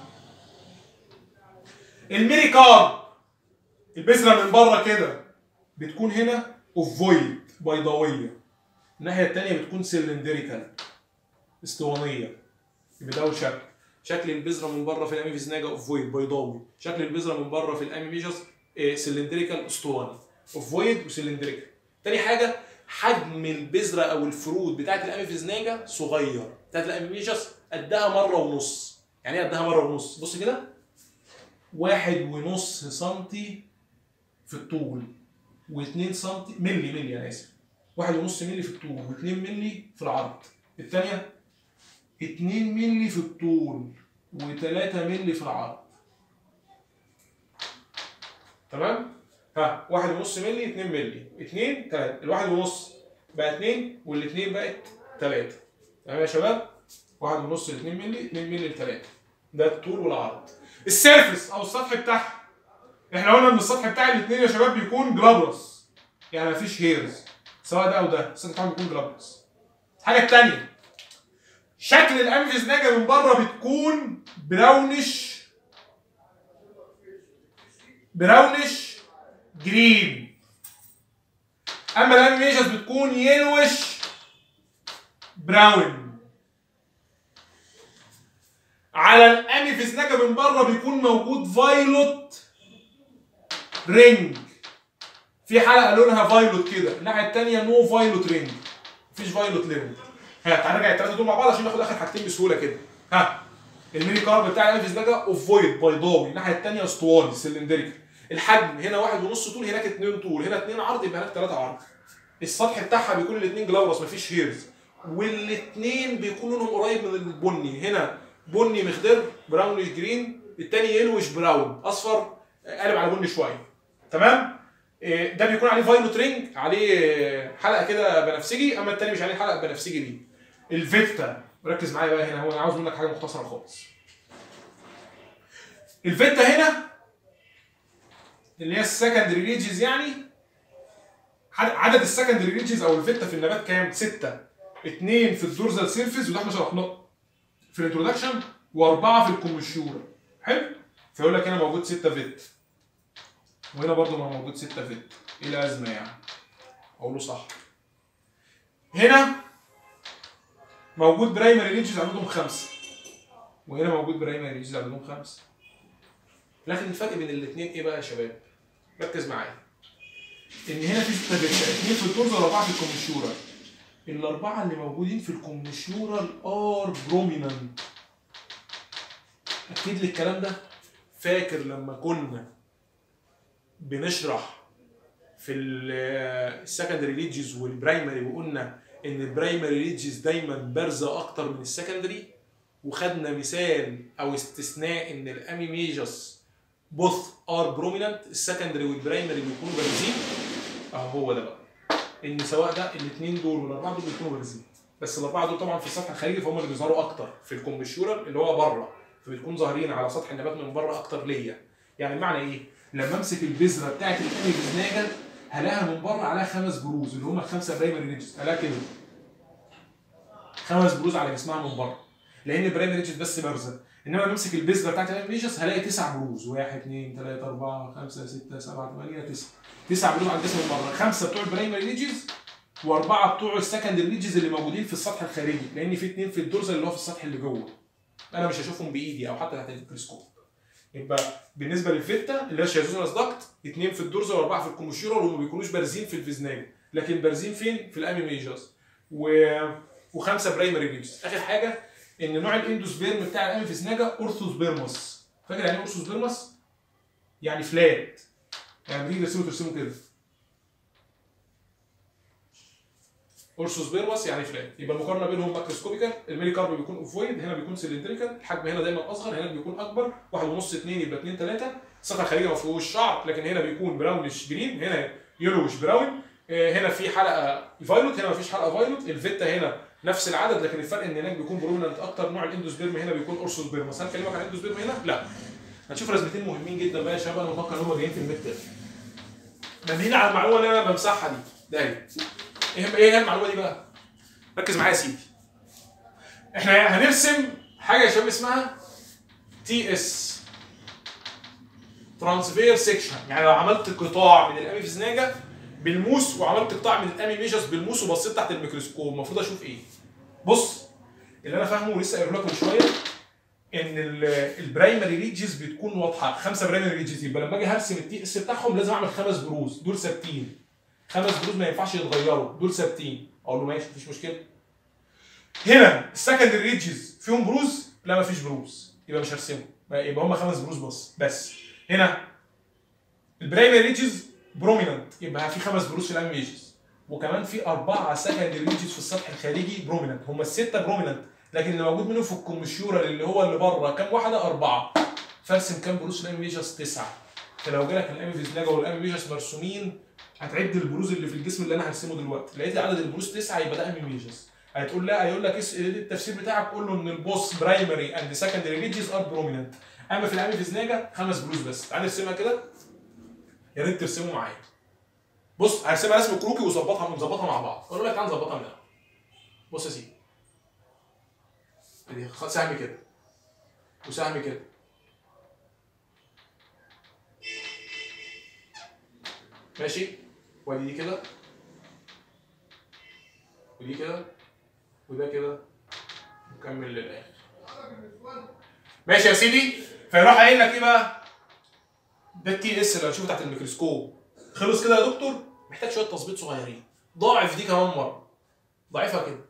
الميريكارب البذره من بره كده بتكون هنا اوفويد بيضاويه الناحيه الثانيه بتكون سلندريكال اسطوانيه يبقى ده اول شكل شكل البذره من بره في الاميفيزناجا اوفويد بيضاوي شكل البذره من بره في الاميميجاس إيه سلندريكال اسطواني اوفويد وسلندريكال تاني حاجه حجم البذره او الفروت بتاعت الاميفيزناجا صغير بتاعت الاميميجاس قدها مره ونص يعني ايه قدها مره ونص بص كده واحد ونص سنتي في الطول و2 سنتي ملي ملي انا اسف واحد ونص ملي في الطول و2 ملي في العرض الثانيه 2 ملي في الطول و3 ملي في العرض تمام ها واحد ونص ملي 2 ملي 2 3 الواحد ونص بقى 2 والاثنين بقت 3 تمام يا شباب واحد ونص ل 2 ملي 2 ملي ل 3 ده الطول والعرض السيرفس او السطح بتاعها احنا قلنا ان السطح بتاع الاثنين يا شباب بيكون جلابرس يعني مفيش هيرز سواء ده او ده السطح بتاعهم بيكون جلابرس الحاجه الثانيه شكل الانفيزناجا من بره بتكون براونش براونش جرين اما الانفيجاس بتكون يلوش براون على الانفيزناجا من بره بيكون موجود فايلوت رينج في حلقه لونها فايلوت كده الناحيه الثانيه نو فايلوت رينج مفيش فايلوت رينج ها تعالى نرجع الثلاثه دول مع بعض عشان ناخد اخر حاجتين بسهوله كده ها الميني كارب بتاع الانفس ده اوف فويد بيضاوي الناحيه الثانيه اسطواني سلندريكال الحجم هنا واحد ونص طول هناك اتنين طول هنا اتنين عرض يبقى هناك ثلاثه عرض السطح بتاعها بيكون الاثنين جلاورس مفيش هيرز والاثنين بيكون لونهم قريب من البني هنا بني مخضر براونش جرين الثاني يلوش براون اصفر قلب على بني شويه تمام إيه، ده بيكون عليه فايلوت رينج عليه حلقه كده بنفسجي اما الثاني مش عليه حلقه بنفسجي دي الفيتا ركز معايا بقى هنا هو انا عاوز منك حاجه مختصره خالص الفيتا هنا اللي هي السكندري ريجز يعني عد- عدد السكندري ريجز او الفيتا في النبات كام؟ ستة اثنين في الدورزال سيرفيس وده احنا شرحناه في الانترودكشن واربعه في الكوميشيورا حلو؟ فيقول لك هنا موجود ستة فيت وهنا برضه ما موجود ستة فيت ايه الازمه يعني؟ اقول له صح هنا موجود برايمري ريجز عددهم خمسه وهنا موجود برايمري ريجز عددهم خمسه لكن الفرق بين الاثنين ايه بقى يا شباب؟ ركز معايا ان هنا في ستة فيتا اثنين في الدورزال واربعه في الكوميشيورا الاربعه اللي موجودين في الكوميشيورا ار برومينانت اكيد لي الكلام ده فاكر لما كنا بنشرح في السكندري ريجز والبرايمري وقلنا ان البرايمري ريجز دايما بارزه اكتر من السكندري وخدنا مثال او استثناء ان الامي ميجس بوث ار بروميننت السكندري والبرايمري بيكونوا بارزين اهو هو ده بقى ان سواء ده الاثنين دول والاربعه دول بيكونوا بارزين بس الاربعه دول طبعا في السطح الخارجي فهم اللي بيظهروا اكتر في الكومبشورال اللي هو بره فبتكون ظاهرين على سطح النبات من بره اكتر ليا يعني المعنى ايه لما امسك البذره بتاعت الامي بزناجه هلاقيها من بره عليها خمس بروز اللي هم الخمسه برايمري ريجز هلاقيها كده خمس بروز على جسمها من بره لان البرايمري ريجز بس بارزه انما لما امسك البذره بتاعت الاميجس هلاقي تسع بروز واحد اثنين ثلاثه اربعه خمسه سته سبعه ثمانيه تسعه تسع بروز على الجسم من بره خمسه بتوع البرايمري ريجز واربعه بتوع السكندري ريجز اللي موجودين في السطح الخارجي لان في اثنين في الدورزال اللي هو في السطح اللي جوه انا مش هشوفهم بايدي او حتى تحت الميكروسكوب يبقى بالنسبه للفيتا اللي هي شيزوزنس داكت اثنين في الدورزال واربعه في الكوموشيرال وما بيكونوش بارزين في الفيزناج لكن بارزين فين؟ في الامي ميجرز و... وخمسه برايمري ريجز اخر حاجه ان نوع الاندوسبيرم بتاع الامي فيزناجا اورثوسبيرموس فاكر يعني ايه اورثوسبيرموس؟ يعني فلات يعني بتيجي ترسمه ترسمه كده اورثوسبيرموس يعني فلات يبقى المقارنه بينهم ماكروسكوبيكال الميليكارب بيكون اوفويد هنا بيكون سلندريكال الحجم هنا دايما اصغر هنا بيكون اكبر واحد ونص اثنين يبقى اثنين ثلاثه السطح الخارجي ما فيهوش شعر لكن هنا بيكون براونش جرين هنا يلوش براون آه، هنا في حلقه فايلوت هنا ما فيش حلقه فايلوت الفيتا هنا نفس العدد لكن الفرق ان هناك بيكون بروميننت اكتر نوع الاندوسبيرم هنا بيكون اورثوسبيرم بس هنكلمك عن الاندوسبيرم هنا لا هنشوف رسمتين مهمين جدا بقى يا شباب انا متوقع ان هم جايين في الميد تيرم مبنيين على المعلومه اللي انا بمسحها دي ده هي. ايه ايه هي المعلومه دي بقى ركز معايا يا سيدي احنا هنرسم حاجه يا شباب اسمها تي اس ترانسفير سيكشن يعني لو عملت قطاع من الامي فيزناجا بالموس وعملت قطاع من الامي ميجاس بالموس وبصيت تحت الميكروسكوب المفروض اشوف ايه بص اللي انا فاهمه ولسه قايله لكم من شويه ان ال- البرايمري ريجز بتكون واضحه خمسه برايمري ريجز يبقى لما اجي هرسم التي اس بتاعهم لازم اعمل خمس بروز دول ثابتين خمس بروز ما ينفعش يتغيروا دول ثابتين اقول له ماشي مفيش مشكله هنا السكندري ريجز فيهم بروز لا مفيش بروز يبقى مش هرسمه يبقى هم خمس بروز بس بس هنا البرايمري ريجز بروميننت يبقى في خمس بروز في الام ريجز وكمان في اربعه سكندري ريجز في السطح الخارجي بروميننت هم السته بروميننت لكن اللي موجود منهم في الكوميشيورال اللي هو اللي بره كام واحده اربعه فارسم كام بروز في الام ريجز تسعه فلو جالك الام فيزناجا والام ريجز مرسومين هتعد البروز اللي في الجسم اللي انا هرسمه دلوقتي لقيت عدد البروز تسعه يبقى ده ام ريجز هتقول لا هيقول لك إس- التفسير بتاعك قول له ان البوس برايمري اند سكندري ريجز ار بروميننت اما في الامي فيزناجا خمس بروز بس تعال نرسمها كده يا ريت ترسموا معايا بص هرسمها رسم كروكي وظبطها ونظبطها مع بعض اقول لك تعال نظبطها من الاول بص يا سيدي ادي خ- سهم كده وسهم كده ماشي وادي دي كده ودي كده وده كده نكمل للاخر ماشي يا سيدي فيروح قايل لك ايه بقى ده التي اس اللي هتشوفه تحت الميكروسكوب خلص كده يا دكتور محتاج شويه تظبيط صغيرين ضاعف دي كمان مره ضعيفها كده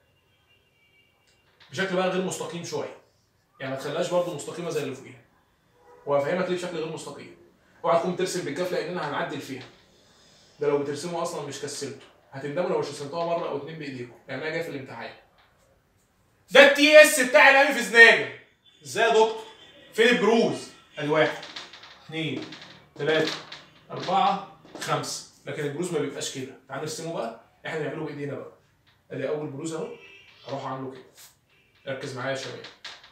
بشكل بقى غير مستقيم شويه يعني ما تخليهاش برضه مستقيمه زي اللي فوقيها وهفهمك ليه بشكل غير مستقيم اوعى تكون ترسم بالكاف لاننا هنعدل فيها ده لو بترسمه اصلا مش كسلته هتندموا لو مش رسمتوها مره او اتنين بايديكم لانها جايه في الامتحان ده التي اس بتاع الامي في زناجه ازاي يا دكتور فين البروز ادي واحد اثنين ثلاثة أربعة خمسة لكن البروز ما بيبقاش كده تعال نرسمه بقى احنا نعمله بايدينا بقى ادي اول بروز اهو اروح عامله كده ركز معايا يا شباب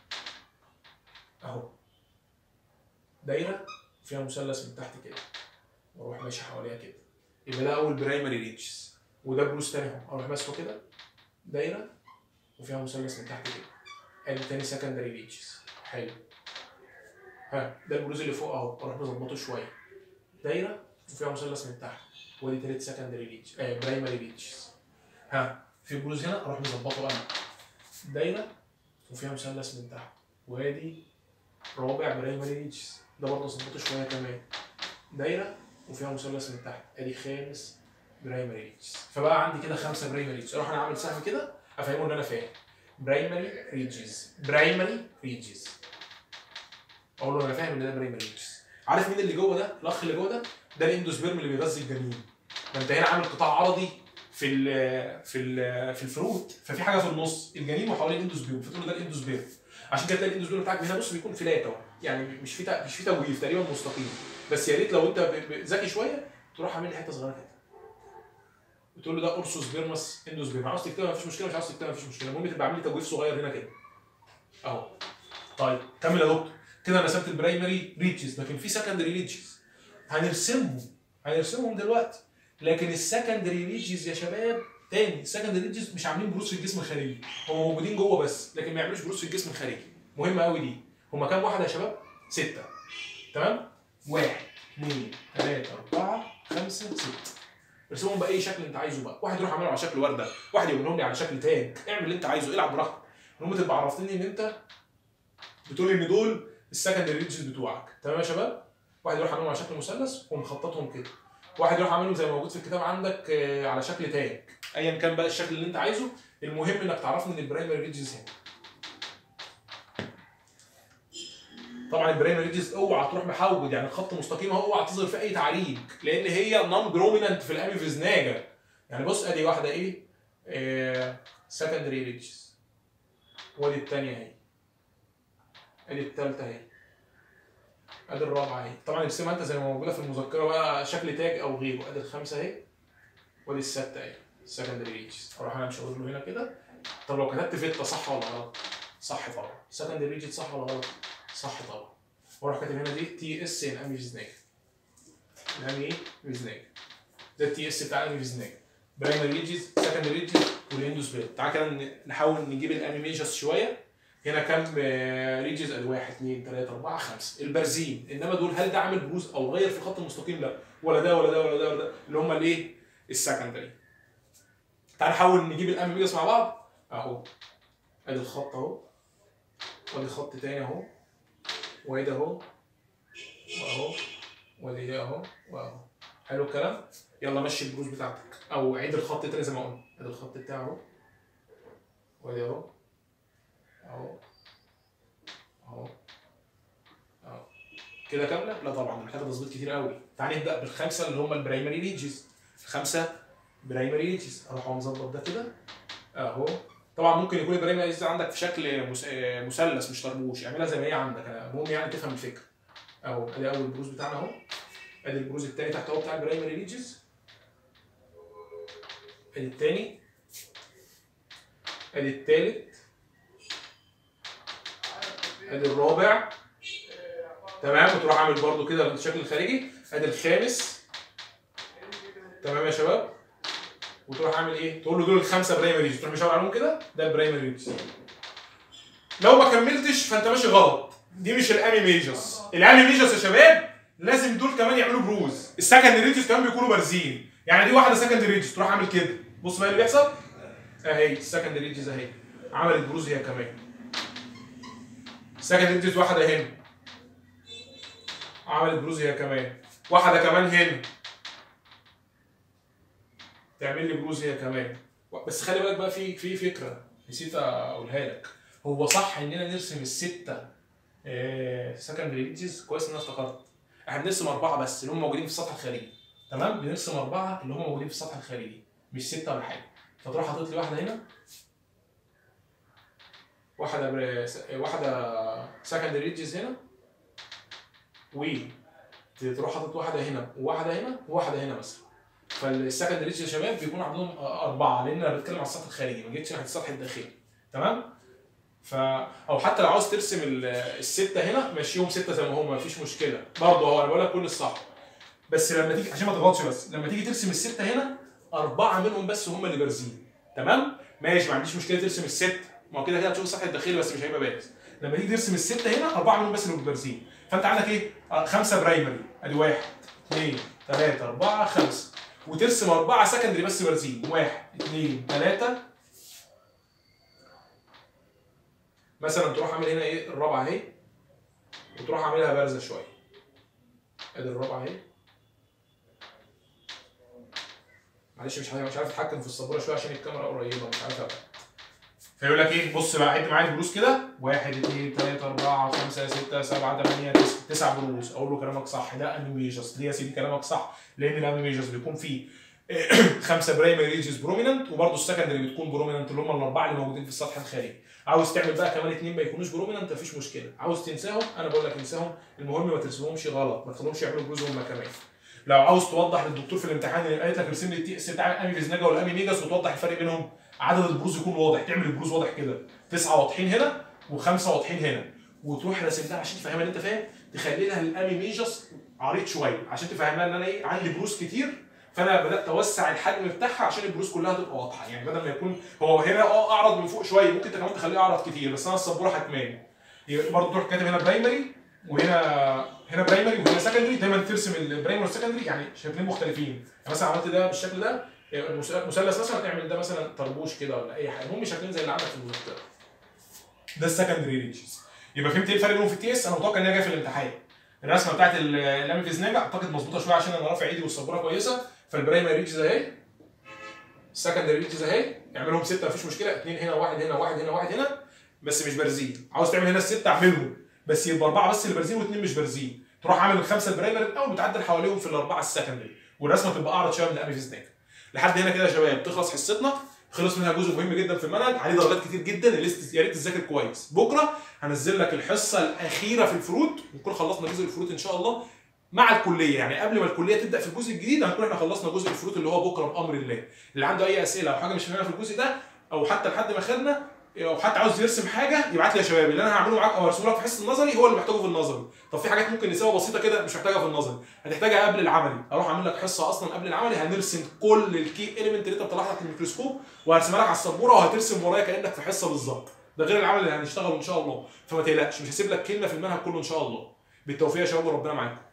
اهو دايره فيها مثلث من تحت كده واروح ماشي حواليها كده يبقى ده اول برايمري ريتشز وده بروز تاني اهو اروح ماسكه كده دايره وفيها مثلث من تحت كده ادي تاني سكندري ريتشز حلو ها ده البروز اللي فوق اهو اروح مظبطه شويه دايره وفيها مثلث من تحت ودي تالت سكندري ريتش آه برايمري ريتشز ها في بروز هنا اروح مظبطه انا دايره وفيها مثلث من تحت وادي رابع برايمري ريتشز ده برضه ظبطه شويه كمان دايره وفيها مثلث من تحت ادي خامس برايمري ريتشز فبقى عندي كده خمسه برايمري ريتشز اروح انا اعمل سهم كده افهمه ان انا فاهم برايمري ريتشز برايمري ريتشز اقول له انا فاهم ان ده برايمري ريتشز عارف مين اللي جوه ده الاخ اللي جوه ده ده الاندوسبيرم اللي بيغذي الجنين ما انت هنا عامل قطاع عرضي في ال في ال في الفروت ففي حاجه في النص الجنين وحوالين الاندوسبيرم فتقول له ده الاندوسبيرم عشان كده تلاقي الاندوسبيرم بتاعك هنا بص بيكون فلات اهو يعني مش في مش في توجيف تقريبا مستقيم بس يا ريت لو انت ب- ب- ذكي شويه تروح عامل لي حته صغيره كده بتقول له ده اورسوسبيرمس اندوسبيرم عاوز تكتبها مفيش مشكله مش عاوز تكتبها مفيش مشكله المهم تبقى عامل لي توجيف صغير هنا كده اهو طيب كمل يا دكتور كده انا رسمت البرايمري ريتشز لكن في سكندري ريتشز هنرسمهم هنرسمهم دلوقتي لكن السكندري ريتشز يا شباب تاني السكندري ريتشز مش عاملين بروز في الجسم الخارجي هم موجودين جوه بس لكن ما يعملوش بروز في الجسم الخارجي مهمه قوي دي هم كام واحد يا شباب؟ سته تمام؟ واحد اثنين ثلاثة أربعة خمسة ستة ارسمهم بأي شكل أنت عايزه بقى، واحد يروح عامله على شكل وردة، واحد يعملهم لي على شكل تاج، اعمل اللي أنت عايزه، العب براحتك. المهم تبقى عرفتني إن أنت بتقول إن دول السكندري ريتشز بتوعك، تمام يا شباب؟ واحد يروح عاملهم على شكل مثلث ومخططهم كده. واحد يروح عاملهم زي ما موجود في الكتاب عندك آه، على شكل تاج، أيا كان بقى الشكل اللي أنت عايزه، المهم إنك تعرفني إن البرايمري ريتشز هنا. طبعا البرايمري ريدجز اوعى تروح محود يعني الخط مستقيم اهو اوعى تظهر في اي تعريج لان هي نون جرومينانت في الاميفيزناجا يعني بص ادي واحده ايه سكندري ريدجز وادي الثانيه اهي ادي الثالثه اهي ادي الرابعه اهي طبعا ارسمها انت زي ما موجوده في المذكره بقى شكل تاج او غيره ادي الخمسه اهي وادي السته اهي سكندري ريدجز اروح انا مشاور له هنا كده طب لو كتبت فيتا صح ولا غلط؟ صح طبعا سكندري ريدجز صح ولا غلط؟ صح طبعا واروح كاتب هنا دي تي اس ان امي فيزناج الامي ايه؟ فيزناج ده التي اس بتاع الامي فيزناج برايمري ريجز سكندري ريجز والاندوس بيت تعال كده ن- نحاول نجيب الامي ميجرز شويه هنا كام ريجز ادي 1 2 3 4 5 البرزين انما دول هل ده عامل بروز او غير في الخط المستقيم لا ولا ده ولا ده ولا ده ولا ده اللي هم الايه؟ السكندري تعال نحاول نجيب الامي ميجرز مع بعض اهو ادي الخط اهو وادي خط تاني اهو وادي ده اهو واهو وادي ده اهو واهو حلو الكلام يلا مشي البروز بتاعتك او عيد الخط تاني زي ما قلنا ادي الخط بتاعه اهو وادي اهو اهو اهو اهو كده كامله؟ لا طبعا محتاجه تظبيط كتير قوي تعال نبدا بالخمسه اللي هم البرايمري ريجز الخمسه برايمري ريجز اروح مظبط ده كده اهو طبعا ممكن يكون البرايمري ريجز عندك في شكل مس- آه، مثلث مش طربوش اعملها زي ما هي عندك أنا المهم يعني تفهم الفكره اهو ادي اول بروز بتاعنا اهو ادي البروز الثاني تحت اهو بتاع البرايمري ريجز ادي الثاني ادي الثالث ادي الرابع تمام وتروح عامل برضو كده الشكل الخارجي ادي الخامس تمام يا شباب وتروح عامل ايه تقول له دول الخمسه برايمريز تروح مشاور عليهم كده ده البرايمريز لو ما كملتش فانت ماشي غلط دي مش الامي ميجرز الامي ميجرز يا شباب لازم دول كمان يعملوا بروز السكند ريجز كمان بيكونوا بارزين يعني دي واحده سكند ريجز تروح عامل كده بص بقى اللي بيحصل اهي السكند ريجز اهي عملت بروز هي كمان سكند ريجز واحده هنا عملت بروز هي كمان واحده كمان هنا تعمل لي بروز هي كمان بس خلي بالك بقى في في فكره نسيت اقولها لك هو صح اننا نرسم السته سكندري ايدجز كويس ان انا افتكرت احنا بنرسم اربعه بس اللي هم موجودين في السطح الخارجي تمام بنرسم اربعه اللي هم موجودين في السطح الخارجي مش سته ولا حاجه فتروح حاطط لي واحده هنا واحده بر... واحده سكندري ايدجز هنا و تروح حاطط واحده هنا وواحده هنا وواحده هنا مثلا فالسكندري ايدج يا شباب بيكون عندهم اربعه لان انا بتكلم على السطح الخارجي ما جيتش ناحيه السطح الداخلي تمام ف او حتى لو عاوز ترسم ال- السته هنا مشيهم سته زي ما هم مفيش مشكله برضه هو انا بقول لك كل الصح بس لما تيجي عشان ما تغلطش بس لما تيجي ترسم السته هنا اربعه منهم بس هم اللي بارزين تمام ماشي ما عنديش مشكله ترسم الست ما هو كده كده هتشوف السطح الداخلي بس مش هيبقى بارز لما تيجي ترسم السته هنا اربعه منهم بس اللي بارزين فانت عندك ايه آه، خمسه برايمري ادي واحد اثنين ثلاثه اربعه خمسه وترسم اربعه سكندري بس بارزين واحد اثنين ثلاثه مثلا تروح عامل هنا ايه الرابعه اهي وتروح عاملها بارزه شويه ادي الرابعه اهي معلش مش عارف مش عارف اتحكم في السبوره شويه عشان الكاميرا قريبه مش عارف ابقى فيقول لك ايه بص بقى عد معايا البروز كده واحد اثنين ثلاثة أربعة خمسة ستة سبعة ثمانية تسعة تسع بروز أقول له كلامك صح ده أنيميجاس ليه يا سيدي كلامك صح؟ لأن الأنيميجاس بيكون فيه خمسه برايمري ريجز بروميننت وبرده السكندري بتكون بروميننت اللي هم الاربعه اللي موجودين في السطح الخارجي عاوز تعمل بقى كمان اثنين ما يكونوش بروميننت مفيش مشكله عاوز تنساهم انا بقول لك انساهم المهم ما ترسمهمش غلط ما تخليهمش يعملوا بروز هم كمان لو عاوز توضح للدكتور في الامتحان اللي قالت لك ارسم لي التي اس بتاع امي فيزناجا والامي ميجاس وتوضح الفرق بينهم عدد البروز يكون واضح تعمل البروز واضح كده تسعه واضحين هنا وخمسه واضحين هنا وتروح راسم لها عشان تفهمها ان انت فاهم تخلي لها الامي ميجاس عريض شويه عشان تفهمها ان انا ايه عندي بروز كتير فانا بدات اوسع الحجم بتاعها عشان البروز كلها تبقى واضحه يعني بدل ما يكون هو هنا اه اعرض من فوق شويه ممكن انت كمان تخليه اعرض كتير بس انا السبوره حتمان يبقى برضه تروح كاتب هنا برايمري وهنا هنا برايمري وهنا سكندري دايما ترسم البرايمري والسكندري يعني شكلين مختلفين يعني مثلا عملت ده بالشكل ده المس- مثلث مثلا اعمل ده مثلا طربوش كده ولا اي حاجه المهم شكلين زي اللي عندك في المذكره ده السكندري ريجز يبقى فهمت ايه الفرق بينهم في التي اس انا متوقع ان هي جايه في الامتحان الرسمه بتاعت ال- الامي فيزناجا اعتقد مظبوطه شويه عشان انا رافع ايدي والسبوره كويسه فالبرايمري ريجز اهي السكندري ريجز اهي اعملهم سته مفيش مشكله اثنين هنا واحد هنا واحد هنا واحد هنا بس مش بارزين عاوز تعمل هنا السته اعملهم بس يبقى اربعه بس اللي بارزين واثنين مش بارزين تروح عامل الخمسه البرايمري الاول وتعدل حواليهم في الاربعه السكندري والرسمه تبقى اعرض شويه من الامي فيزناجا لحد هنا كده يا شباب تخلص حصتنا خلص منها جزء مهم جدا في المنهج عليه درجات كتير جدا اللي لست- يا ريت تذاكر كويس بكره هنزل لك الحصه الاخيره في الفروت ونكون خلصنا جزء الفروت ان شاء الله مع الكليه يعني قبل ما الكليه تبدا في الجزء الجديد هنكون احنا خلصنا جزء الفروت اللي هو بكره بامر الله اللي عنده اي اسئله او حاجه مش فاهمها في الجزء ده او حتى لحد ما خدنا او حتى عاوز يرسم حاجه يبعت لي يا شباب اللي انا هعمله معاك او هرسمه لك في حصه النظري هو اللي محتاجه في النظري طب في حاجات ممكن نسيبها بسيطه كده مش محتاجها في النظري هتحتاجها قبل العملي اروح اعمل لك حصه اصلا قبل العملي هنرسم كل الكي اليمنت اللي انت بتطلعها تحت الميكروسكوب وهرسمها لك على السبوره وهترسم ورايا كانك في حصه بالظبط ده غير العمل اللي هنشتغله ان شاء الله فما تقلقش مش هسيب لك كلمه في المنهج كله ان شاء الله بالتوفيق يا شباب وربنا معاكم